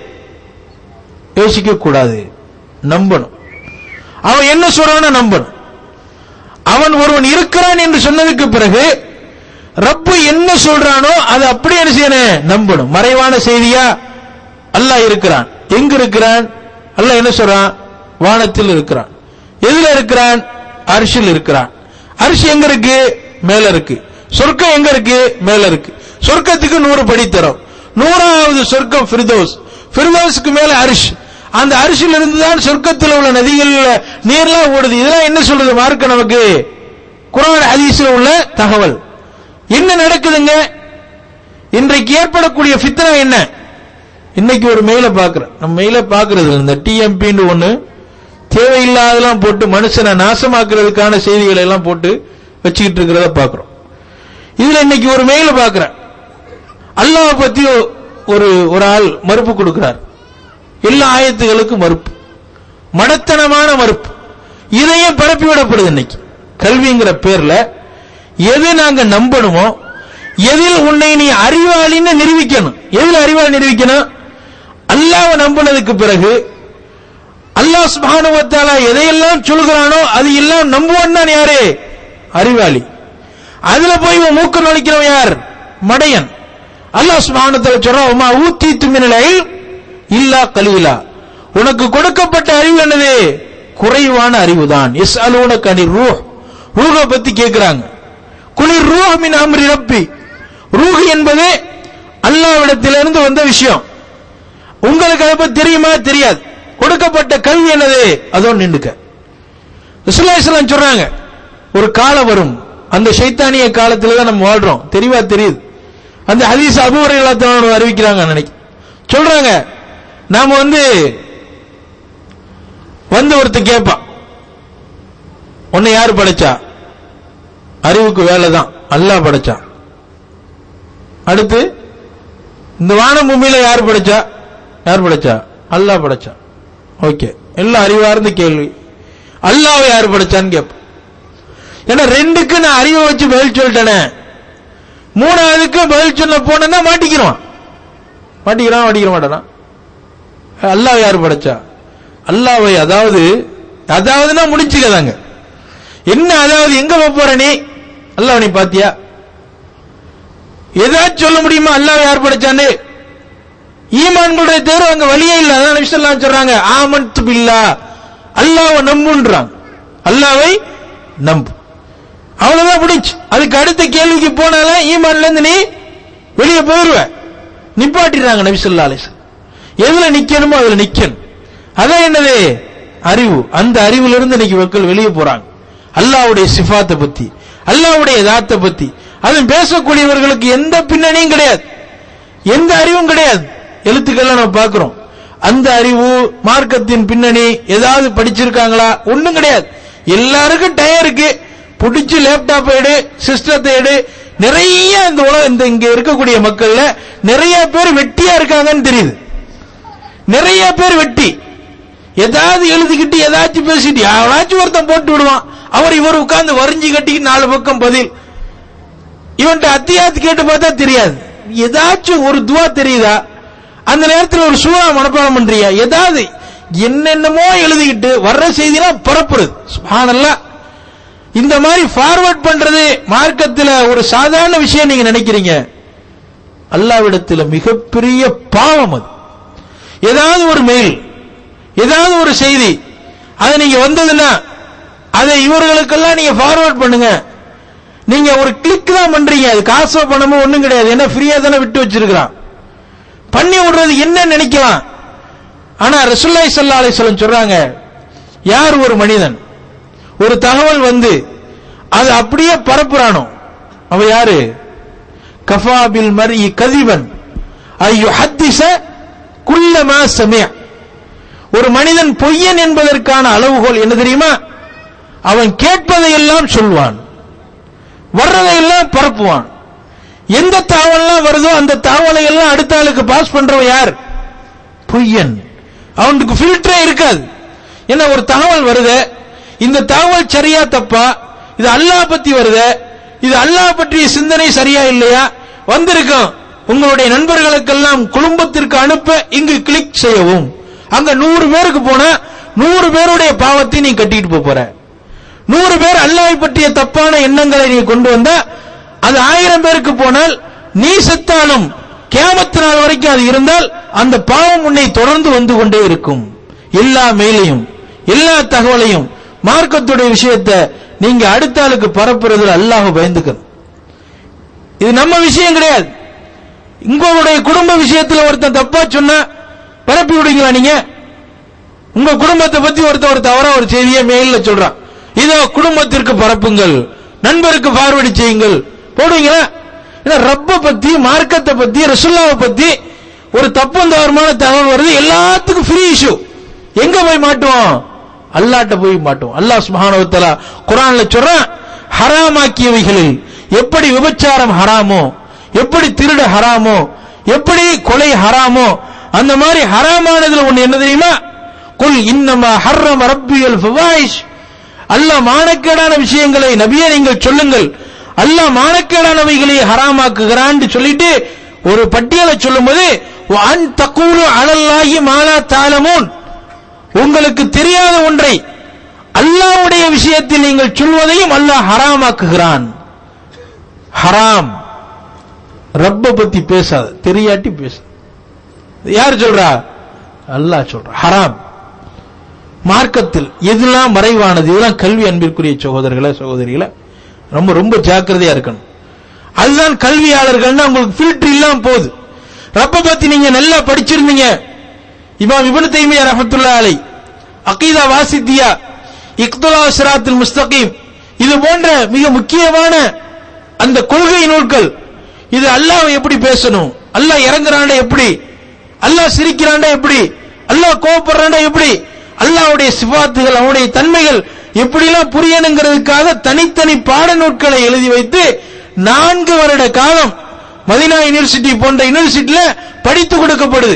யோசிக்க கூடாது நம்பணும் அவன் என்ன சொல்றான்னு நம்பணும் அவன் ஒருவன் இருக்கிறான் என்று சொன்னதுக்கு பிறகு ரப்பு என்ன சொல்றானோ அது அப்படியே என்ன செய்யணும் நம்பணும் மறைவான செய்தியா அல்லாஹ் இருக்கிறான் எங்க இருக்கிறான் அல்லாஹ் என்ன சொல்றான் வானத்தில் இருக்கிறான் எதுல இருக்கிறான் அரிசில் இருக்கிறான் அரிசி எங்க இருக்கு மேல இருக்கு சொர்க்கம் எங்க இருக்கு மேல இருக்கு சொர்க்கத்துக்கு நூறு படி தரும் நூறாவது சொர்க்கம் ஃபிர்தோஸ் ஃபிர்தோஸ்க்கு மேல அரிசி அந்த அரிசியில இருந்து தான் சொர்க்கத்தில் உள்ள நதிகள் நீர்லாம் ஓடுது இதெல்லாம் என்ன சொல்றது மார்க்க நமக்கு குரான் ஹதீஸ்ல உள்ள தகவல் என்ன நடக்குதுங்க இன்றைக்கு ஏற்படக்கூடிய ஃபித்னா என்ன இன்னைக்கு ஒரு மெயில பாக்குறேன் நம்ம மெயில பாக்குறது இல்ல. இந்த டிஎம்பின்னு ஒண்ணு தேவையில்லாதெல்லாம் போட்டு மனுஷனை நாசமாக்குறதுக்கான செய்திகளை எல்லாம் போட்டு வச்சுக்கிட்டு இருக்கிறத பாக்குறோம் இதுல இன்னைக்கு ஒரு மெயில பாக்குறேன் அல்லாஹ் பத்தி ஒரு ஒரு ஆள் மறுப்பு கொடுக்கிறார் எல்லா ஆயத்துகளுக்கும் மறுப்பு மடத்தனமான மறுப்பு இதையும் பரப்பி விடப்படுது இன்னைக்கு கல்விங்கிற பேர்ல எது நாங்க நம்பணுமோ எதில் உன்னை நீ அறிவாளின்னு நிரூபிக்கணும் எதில் அறிவாளி நிரூபிக்கணும் அல்லாஹ்வை நம்பினதுக்கு பிறகு அல்லாஹ் சுப்ஹானஹு வ தஆலா எதையெல்லாம் சொல்கிறானோ அது எல்லாம் நம்புவான் தான் யாரு அறிவாளி அதுல போய் இவன் மூக்க நுழைக்கிறவன் யார் மடையன் அல்லாஹ் சுப்ஹானஹு வ தஆலா சொல்றான் உமா ஊத்தீத்து மினல் இல்ம் இல்லா கலீலா உனக்கு கொடுக்கப்பட்ட அறிவு என்னது குறைவான அறிவுதான் எஸ் அலூன கனி ரூஹ் ரூஹ பத்தி கேக்குறாங்க குளிர் ரூஹ் மின் அம்ரி ரப்பி ரூஹ் என்பது அல்லாஹ்விடத்திலிருந்து வந்த விஷயம் உங்களுக்கு அதை பத்தி தெரியுமா தெரியாது கொடுக்கப்பட்ட கல்வி என்னது அதோ நின்றுக்க ரசூலுல்லாஹி சொல்றாங்க ஒரு காலம் வரும் அந்த ஷைத்தானிய காலத்துல தான் நம்ம வாழ்றோம் தெளிவா தெரியுது அந்த ஹதீஸ் அபூ ஹுரைரா அறிவிக்கிறாங்க நினைக்க சொல்றாங்க நாம வந்து வந்து ஒருத்தன் கேட்பான் உன்னை யாரு படைச்சா அறிவுக்கு வேலை தான் அல்லாஹ் படைச்சான் அடுத்து இந்த வானம் பூமியில யார் படைச்சா யார் படைச்சா அல்லாஹ் படைச்சான் ஓகே எல்லாம் அறிவார்ந்த கேள்வி அல்லாஹ் யார் படைச்சான்னு கேட்போம் ஏன்னா ரெண்டுக்கு நான் அறிவை வச்சு பதில் சொல்லிட்டேனே மூணாவதுக்கு பதில் சொல்ல போனேன்னா மாட்டிக்கிறோம் மாட்டிக்கிறான் மாட்டிக்கிற மாட்டானா அல்லாஹ் யார் படைச்சா அல்லாவை அதாவது அதாவதுன்னா முடிச்சுக்கதாங்க என்ன அதாவது எங்க போப் போற நீ அல்லாஹ் நீ பாத்தியா ஏதாச்சும் சொல்ல முடியுமா அல்லாஹ் யார் படைச்சான்னு ஈமான்களுடைய தேர்வு அங்க வழியே இல்ல அதான் நபி ஸல்லல்லாஹு அலைஹி சொல்றாங்க ஆமன்து பில்லா அல்லாஹ்வை நம்புன்றாங்க அல்லாஹ்வை நம்பு அவ்வளவுதான் முடிஞ்சு அதுக்கு அடுத்த கேள்விக்கு போனால ஈமான்ல இருந்து நீ வெளியே போயிருவ நிப்பாட்டிடுறாங்க நபி ஸல்லல்லாஹு அலைஹி வஸல்லம் எதுல நிக்கணுமோ அதுல நிக்கணும் அதான் என்னது அறிவு அந்த அறிவுல இருந்து இன்னைக்கு மக்கள் வெளியே போறாங்க அல்லாஹ்வுடைய சிஃபாத்தை பத்தி அல்லாஹ்வுடைய தாத்தை பத்தி அதுவும் பேசக்கூடியவர்களுக்கு எந்த பின்னணியும் கிடையாது எந்த அறிவும் கிடையாது எழுத்துக்கள்லாம் நம்ம பார்க்கிறோம் அந்த அறிவு மார்க்கத்தின் பின்னணி ஏதாவது படிச்சிருக்காங்களா ஒண்ணும் கிடையாது எல்லாருக்கும் டயருக்கு புடிச்சு லேப்டாப் எடு சிஸ்டத்தை எடு நிறைய இந்த உலக இந்த இங்க இருக்கக்கூடிய மக்கள்ல நிறைய பேர் வெட்டியா இருக்காங்கன்னு தெரியுது நிறைய பேர் வெட்டி ஏதாவது எழுதிக்கிட்டு ஏதாச்சும் பேசிட்டு யாராச்சும் ஒருத்தன் போட்டு விடுவான் அவர் இவர் உட்கார்ந்து வரிஞ்சு கட்டிக்கிட்டு நாலு பக்கம் பதில் இவன்ட்ட அத்தியாயத்து கேட்டு பார்த்தா தெரியாது ஏதாச்சும் ஒரு துவா தெரியுதா அந்த நேரத்தில் ஒரு சூறா மனப்பாடம் பண்றியா ஏதாவது என்னென்னமோ எழுதிக்கிட்டு வர்ற செய்திலாம் பரப்புறது சுப்ஹானல்லாஹ் இந்த மாதிரி ஃபார்வர்ட் பண்றது மார்க்கத்துல ஒரு சாதாரண விஷயம் நீங்க நினைக்கிறீங்க அல்லாவிடத்துல மிகப்பெரிய பாவம் அது ஏதாவது ஒரு மெயில் ஏதாவது ஒரு செய்தி அது நீங்க வந்ததுன்னா அதை இவர்களுக்கெல்லாம் நீங்க ஃபார்வர்ட் பண்ணுங்க நீங்க ஒரு கிளிக் தான் பண்றீங்க அது காசோ பணமோ ஒண்ணும் கிடையாது ஏன்னா ஃப்ரீயா தானே விட்டு வச்சிருக்கிறான் பண்ணி விடுறது என்ன நினைக்கலாம் ஆனா ரசூலுல்லாஹி ஸல்லல்லாஹு அலைஹி வஸல்லம் சொல்றாங்க யார் ஒரு மனிதன் ஒரு தகவல் வந்து அது அப்படியே பரப்புறானோ அவ யாரு கஃபாபில் மரி கதிபன் ஐயோ ஹத்திச குல்லமா சமய ஒரு மனிதன் பொய்யன் என்பதற்கான அளவுகோல் என்ன தெரியுமா அவன் கேட்பதையெல்லாம் சொல்வான் வர்றதையெல்லாம் பரப்புவான் எந்த தகவல்லாம் வருதோ அந்த தகவலை எல்லாம் அடுத்த ஆளுக்கு பாஸ் பண்றவன் யார் பொய்யன் அவனுக்கு ஃபில்டரே இருக்காது என்ன ஒரு தகவல் வருது இந்த தகவல் சரியா தப்பா இது அல்லாஹ் பத்தி வருது இது அல்லாஹ் பற்றிய சிந்தனை சரியா இல்லையா வந்திருக்கும் உங்களுடைய நண்பர்களுக்கெல்லாம் குடும்பத்திற்கு அனுப்ப இங்கு கிளிக் செய்யவும் அங்க நூறு பேருக்கு போனா நூறு பேருடைய பாவத்தை நீ கட்டிட்டு போப் போற நூறு பேர் அல்லாஹ் பற்றிய தப்பான எண்ணங்களை நீ கொண்டு வந்தா அது ஆயிரம் பேருக்கு போனால் நீ செத்தாலும் கியாமத்து நாள் வரைக்கும் அது இருந்தால் அந்த பாவம் உன்னை தொடர்ந்து வந்து கொண்டே இருக்கும் எல்லா மேலையும் எல்லா தகவலையும் மார்க்கத்துடைய விஷயத்தை நீங்க அடுத்த ஆளுக்கு பரப்புறதுல அல்லாஹ் பயந்துக்கணும் இது நம்ம விஷயம் கிடையாது உங்களுடைய குடும்ப விஷயத்துல ஒருத்தன் தப்பா சொன்னா பரப்பி விடுங்களா நீங்க உங்க குடும்பத்தை பத்தி ஒருத்தன் ஒரு தவறா ஒரு செய்தியை மெயில்ல சொல்றான் இதோ குடும்பத்திற்கு பரப்புங்கள் நண்பருக்கு ஃபார்வர்டு செய்யுங்கள் போடுவீங்களா ஏன்னா ரப்ப பத்தி மார்க்கத்தை பத்தி ரசுல்லாவை பத்தி ஒரு தப்பும் தவறுமான தகவல் வருது எல்லாத்துக்கும் ஃப்ரீ இஷ்யூ எங்க போய் மாட்டுவோம் அல்லாட்ட போய் மாட்டோம் அல்லாஹ் சுப்ஹானஹு வ தஆலா குர்ஆன்ல சொல்றான் ஹராமாக்கியவைகளில் எப்படி விபச்சாரம் ஹராமோ எப்படி திருடு ஹராமோ எப்படி கொலை ஹராமோ அந்த மாதிரி ஹராமானதுல ஒண்ணு என்ன தெரியுமா குல் இன்னமா ஹர்ரம் ரப்பியல் ஃபவாயிஷ் அல்லாஹ் மானக்கேடான விஷயங்களை நபியே நீங்கள் சொல்லுங்கள் அல்லாஹ் மானக்கேடானவைகளை ஹராமாக்குகிறான்னு சொல்லிட்டு ஒரு பட்டியலை சொல்லும்போது அன் தக்கூலு அலல்லாஹி மாலா தாலமூன் உங்களுக்கு தெரியாத ஒன்றை அல்லாஹ்வுடைய விஷயத்தில் நீங்கள் சொல்வதையும் அல்லாஹ் ஹராமாக்குகிறான் ஹராம் ரப்ப பத்தி பேசாத தெரியாட்டி பேச யார் சொல்றா அல்லாஹ் சொல்றா ஹராம் மார்க்கத்தில் எதெல்லாம் மறைவானது இதெல்லாம் கல்வி அன்பிற்குரிய சகோதரர்களே சகோதரிகளை ரொம்ப ரொம்ப ஜாக்கிரதையா இருக்கணும் அதுதான் கல்வியாளர்கள்னா உங்களுக்கு ஃபில்டர் இல்லாம போகுது ரப்ப பத்தி நீங்க நல்லா படிச்சிருந்தீங்க இமாம் இப்னு தைமியா ரஹ்மத்துல்லாஹி அலை அகீதா வாசித்தியா இக்துலா சிராத்துல் முஸ்தகீம் இது போன்ற மிக முக்கியமான அந்த கொள்கை நூல்கள் இது அல்லாஹ் எப்படி பேசணும் அல்லாஹ் இறங்குறான்டா எப்படி அல்லாஹ் சிரிக்கிறான்டா எப்படி அல்லாஹ் கோபப்படுறான்டா எப்படி அல்லாஹ்வுடைய சிபாத்துகள் அவனுடைய தன்மைகள் எப்படிலாம் புரியணுங்கிறதுக்காக தனித்தனி பாட நூட்களை எழுதி வைத்து நான்கு வருட காலம் மதினா யூனிவர்சிட்டி போன்ற யூனிவர்சிட்டியில படித்து கொடுக்கப்படுது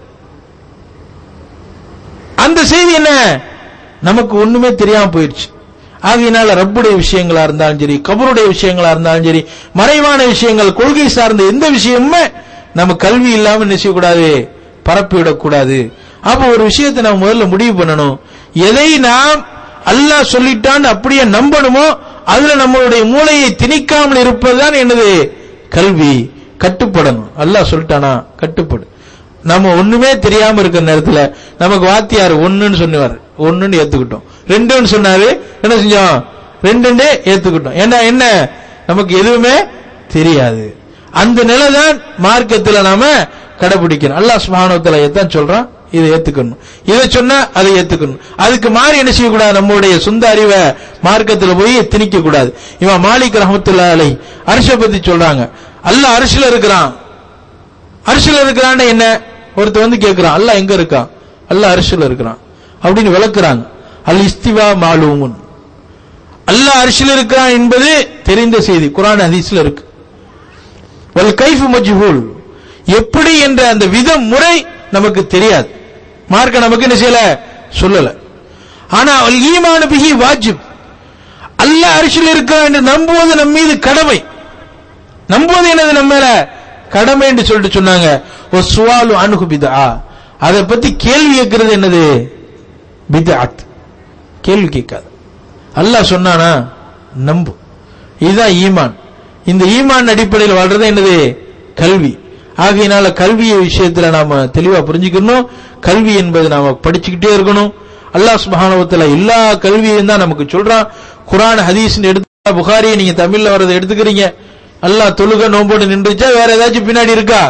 அந்த செய்தி என்ன நமக்கு ஒண்ணுமே தெரியாம போயிடுச்சு ஆகையினால ரப்புடைய விஷயங்களா இருந்தாலும் சரி கபருடைய விஷயங்களா இருந்தாலும் சரி மறைவான விஷயங்கள் கொள்கை சார்ந்த எந்த விஷயமுமே நம்ம கல்வி இல்லாம என்ன செய்யக்கூடாது பரப்பிவிடக்கூடாது அப்ப ஒரு விஷயத்தை நம்ம முதல்ல முடிவு பண்ணணும் எதை நாம் அல்லாஹ் சொல்லிட்டான்னு அப்படியே நம்பணுமோ அதுல நம்மளுடைய மூளையை திணிக்காமல் இருப்பதுதான் என்னது கல்வி கட்டுப்படணும் அல்லாஹ் சொல்லிட்டானா கட்டுப்படு நம்ம ஒண்ணுமே தெரியாம இருக்கிற நேரத்துல நமக்கு வாத்தியார் ஒண்ணுன்னு சொன்னார் ஒண்ணுன்னு ஏத்துக்கிட்டோம் ரெண்டுன்னு சொன்னாரு என்ன செஞ்சோம் ரெண்டுன்னு ஏத்துக்கிட்டோம் ஏன்னா என்ன நமக்கு எதுவுமே தெரியாது அந்த நிலை தான் மார்க்கத்துல நாம கடைபிடிக்கணும் அல்லாஹ் சுபானத்துல எத்தான் சொல்றான் இதை ஏத்துக்கணும் இதை சொன்னா அதை ஏத்துக்கணும் அதுக்கு மாறி என்ன செய்யக்கூடாது நம்மளுடைய சொந்த அறிவை மார்க்கத்துல போய் திணிக்க கூடாது இவன் மாலிக் ரஹமத்துல்லா அலை அரிச பத்தி சொல்றாங்க அல்லாஹ் அரிசில இருக்கிறான் அரிசில இருக்கிறான்னு என்ன ஒருத்தர் வந்து கேட்கிறான் அல்லாஹ் எங்க இருக்கான் அல்லாஹ் அரிசில இருக்கிறான் அப்படின்னு விளக்குறாங்க அல் இஸ்திவா மாலூமுன் அல்லாஹ் அரிசில இருக்கிறான் என்பது தெரிந்த செய்தி குரான் ஹதீஸ்ல இருக்கு வல் கைஃபு மஜ்ஹூல் எப்படி என்ற அந்த விதம் முறை நமக்கு தெரியாது மார்க்க நமக்கு என்ன செய்யல சொல்லல ஆனா அவள் ஈமான பிகி வாஜிப் அல்லாஹ் அரிசில் இருக்கிறான் என்று நம்புவது நம் மீது கடமை நம்புவது என்னது நம்ம மேல கடமை என்று சொல்லிட்டு சொன்னாங்க ஒரு சுவாலு அணுகு பிதா அதை பத்தி கேள்வி கேட்கிறது என்னது பிதாத் கேள்வி கேட்காது அல்லாஹ் சொன்னானா நம்பு இதுதான் ஈமான் இந்த ஈமான் அடிப்படையில் வாழ்றது என்னது கல்வி ஆகையினால கல்வி விஷயத்துல நாம தெளிவா புரிஞ்சுக்கணும் கல்வி என்பது நாம படிச்சுக்கிட்டே இருக்கணும் அல்லாஹ் சுபஹானவத்துல எல்லா கல்வியும் தான் நமக்கு சொல்றான் குரான் ஹதீஸ் எடுத்து புகாரியை நீங்க தமிழ்ல வரதை எடுத்துக்கிறீங்க அல்லாஹ் தொழுக நோம்போடு நின்றுச்சா வேற ஏதாச்சும் பின்னாடி இருக்கா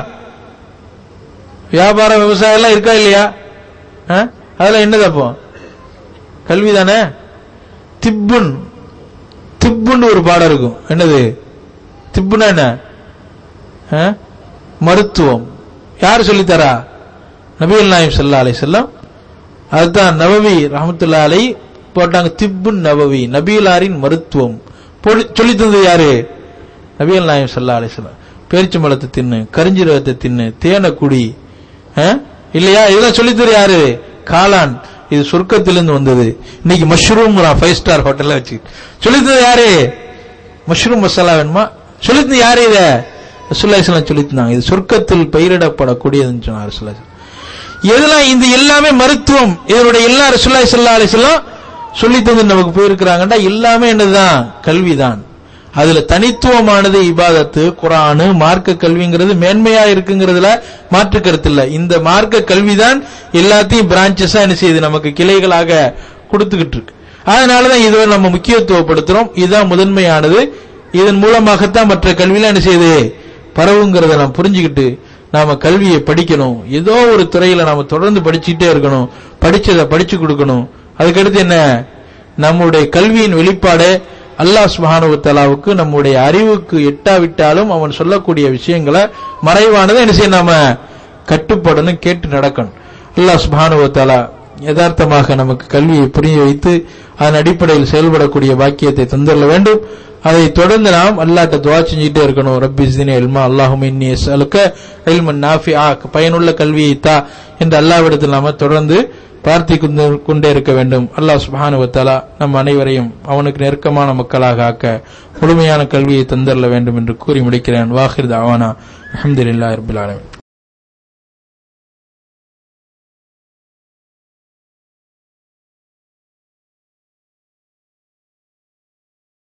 வியாபாரம் விவசாயம் எல்லாம் இருக்கா இல்லையா ஆ? அதெல்லாம் என்னது அப்போ கல்வி தானே திப்புன் திப்புன்னு ஒரு பாடம் இருக்கும் என்னது திப்புனா என்ன ஆ? மருத்துவம் யார் சொல்லித்தரா நபிகள் நாயம் சல்லா அலை செல்லம் அதுதான் நவவி ரஹமத்துல்லா அலை போட்டாங்க திப்புன் நவவி நபிகளாரின் மருத்துவம் பொடி- சொல்லித் தந்தது யாரு நபிகள் நாயம் சல்லா அலை செல்லம் பேரிச்சம்பழத்தை தின்னு கரிஞ்சீரகத்தை தின்னு தேனை குடி ஆ? இல்லையா இதெல்லாம் சொல்லித்தரு யாரு காளான் இது சொர்க்கத்திலிருந்து வந்தது இன்னைக்கு மஷ்ரூம் ஃபைவ் ஸ்டார் ஹோட்டல்ல வச்சு சொல்லித்தது யாரு மஷ்ரூம் மசாலா வேணுமா சொல்லித்தது யாரு இத ரசூல்லாஹி சொல்லித்தாங்க இது சொர்க்கத்தில் பயிரிடப்படக்கூடியதுன்னு சொன்னார் ரசூல்லாஹி எதெல்லாம் இந்த எல்லாமே மருத்துவம் இதனுடைய எல்லா ரசூல்லாஹி ஸல்லல்லாஹு அலைஹி வஸல்லம் சொல்லி தந்து நமக்கு போயிருக்கிறாங்கடா எல்லாமே என்னதுதான் கல்விதான் அதுல தனித்துவமானது இபாதத்து குரானு மார்க்க கல்விங்கிறது மேன்மையா இருக்குங்கிறதுல மாற்று கருத்து இல்ல இந்த மார்க்க கல்விதான் எல்லாத்தையும் பிரான்ச்சஸா என்ன செய்யுது நமக்கு கிளைகளாக கொடுத்துக்கிட்டு இருக்கு அதனாலதான் இதை நம்ம முக்கியத்துவப்படுத்துறோம் இதுதான் முதன்மையானது இதன் மூலமாகத்தான் மற்ற கல்வியில என்ன செய்யுது பரவுங்கிறத நாம் புரிஞ்சுக்கிட்டு நாம கல்வியை படிக்கணும் ஏதோ ஒரு துறையில நாம தொடர்ந்து படிச்சுக்கிட்டே இருக்கணும் படிச்சதை படிச்சு கொடுக்கணும் அதுக்கடுத்து என்ன நம்முடைய கல்வியின் வெளிப்பாடு அல்லாஹ் சுப்ஹானஹு வ தஆலாவுக்கு நம்முடைய அறிவுக்கு எட்டாவிட்டாலும் அவன் சொல்லக்கூடிய விஷயங்களை மறைவானதை என்ன செய்ய நாம கட்டுப்படணும் கேட்டு நடக்கணும் அல்லாஹ் சுப்ஹானஹு வ தஆலா யதார்த்தமாக நமக்கு கல்வியை புரிய வைத்து அதன் அடிப்படையில் செயல்படக்கூடிய பாக்கியத்தை தந்துள்ள வேண்டும் அதை தொடர்ந்து நாம் அல்லாட்ட துவா செஞ்சுட்டே இருக்கணும் ரப்பி ஜினி இல்மா அல்லாஹும் இன்னி அலுக்க இல்மன் நாஃபி ஆ பயனுள்ள கல்வியை தா என்று அல்லாவிடத்தில் நாம தொடர்ந்து பிரார்த்தித்து கொண்டே இருக்க வேண்டும் அல்லாஹ் சுப்ஹானஹு வ தஆலா நம் அனைவரையும் அவனுக்கு நெருக்கமான மக்களாக ஆக்க முழுமையான கல்வியை தந்தரல வேண்டும் என்று கூறி முடிக்கிறேன் வாஹிர் தாவானா அல்ஹம்துலில்லாஹி ரப்பில் ஆலமீன்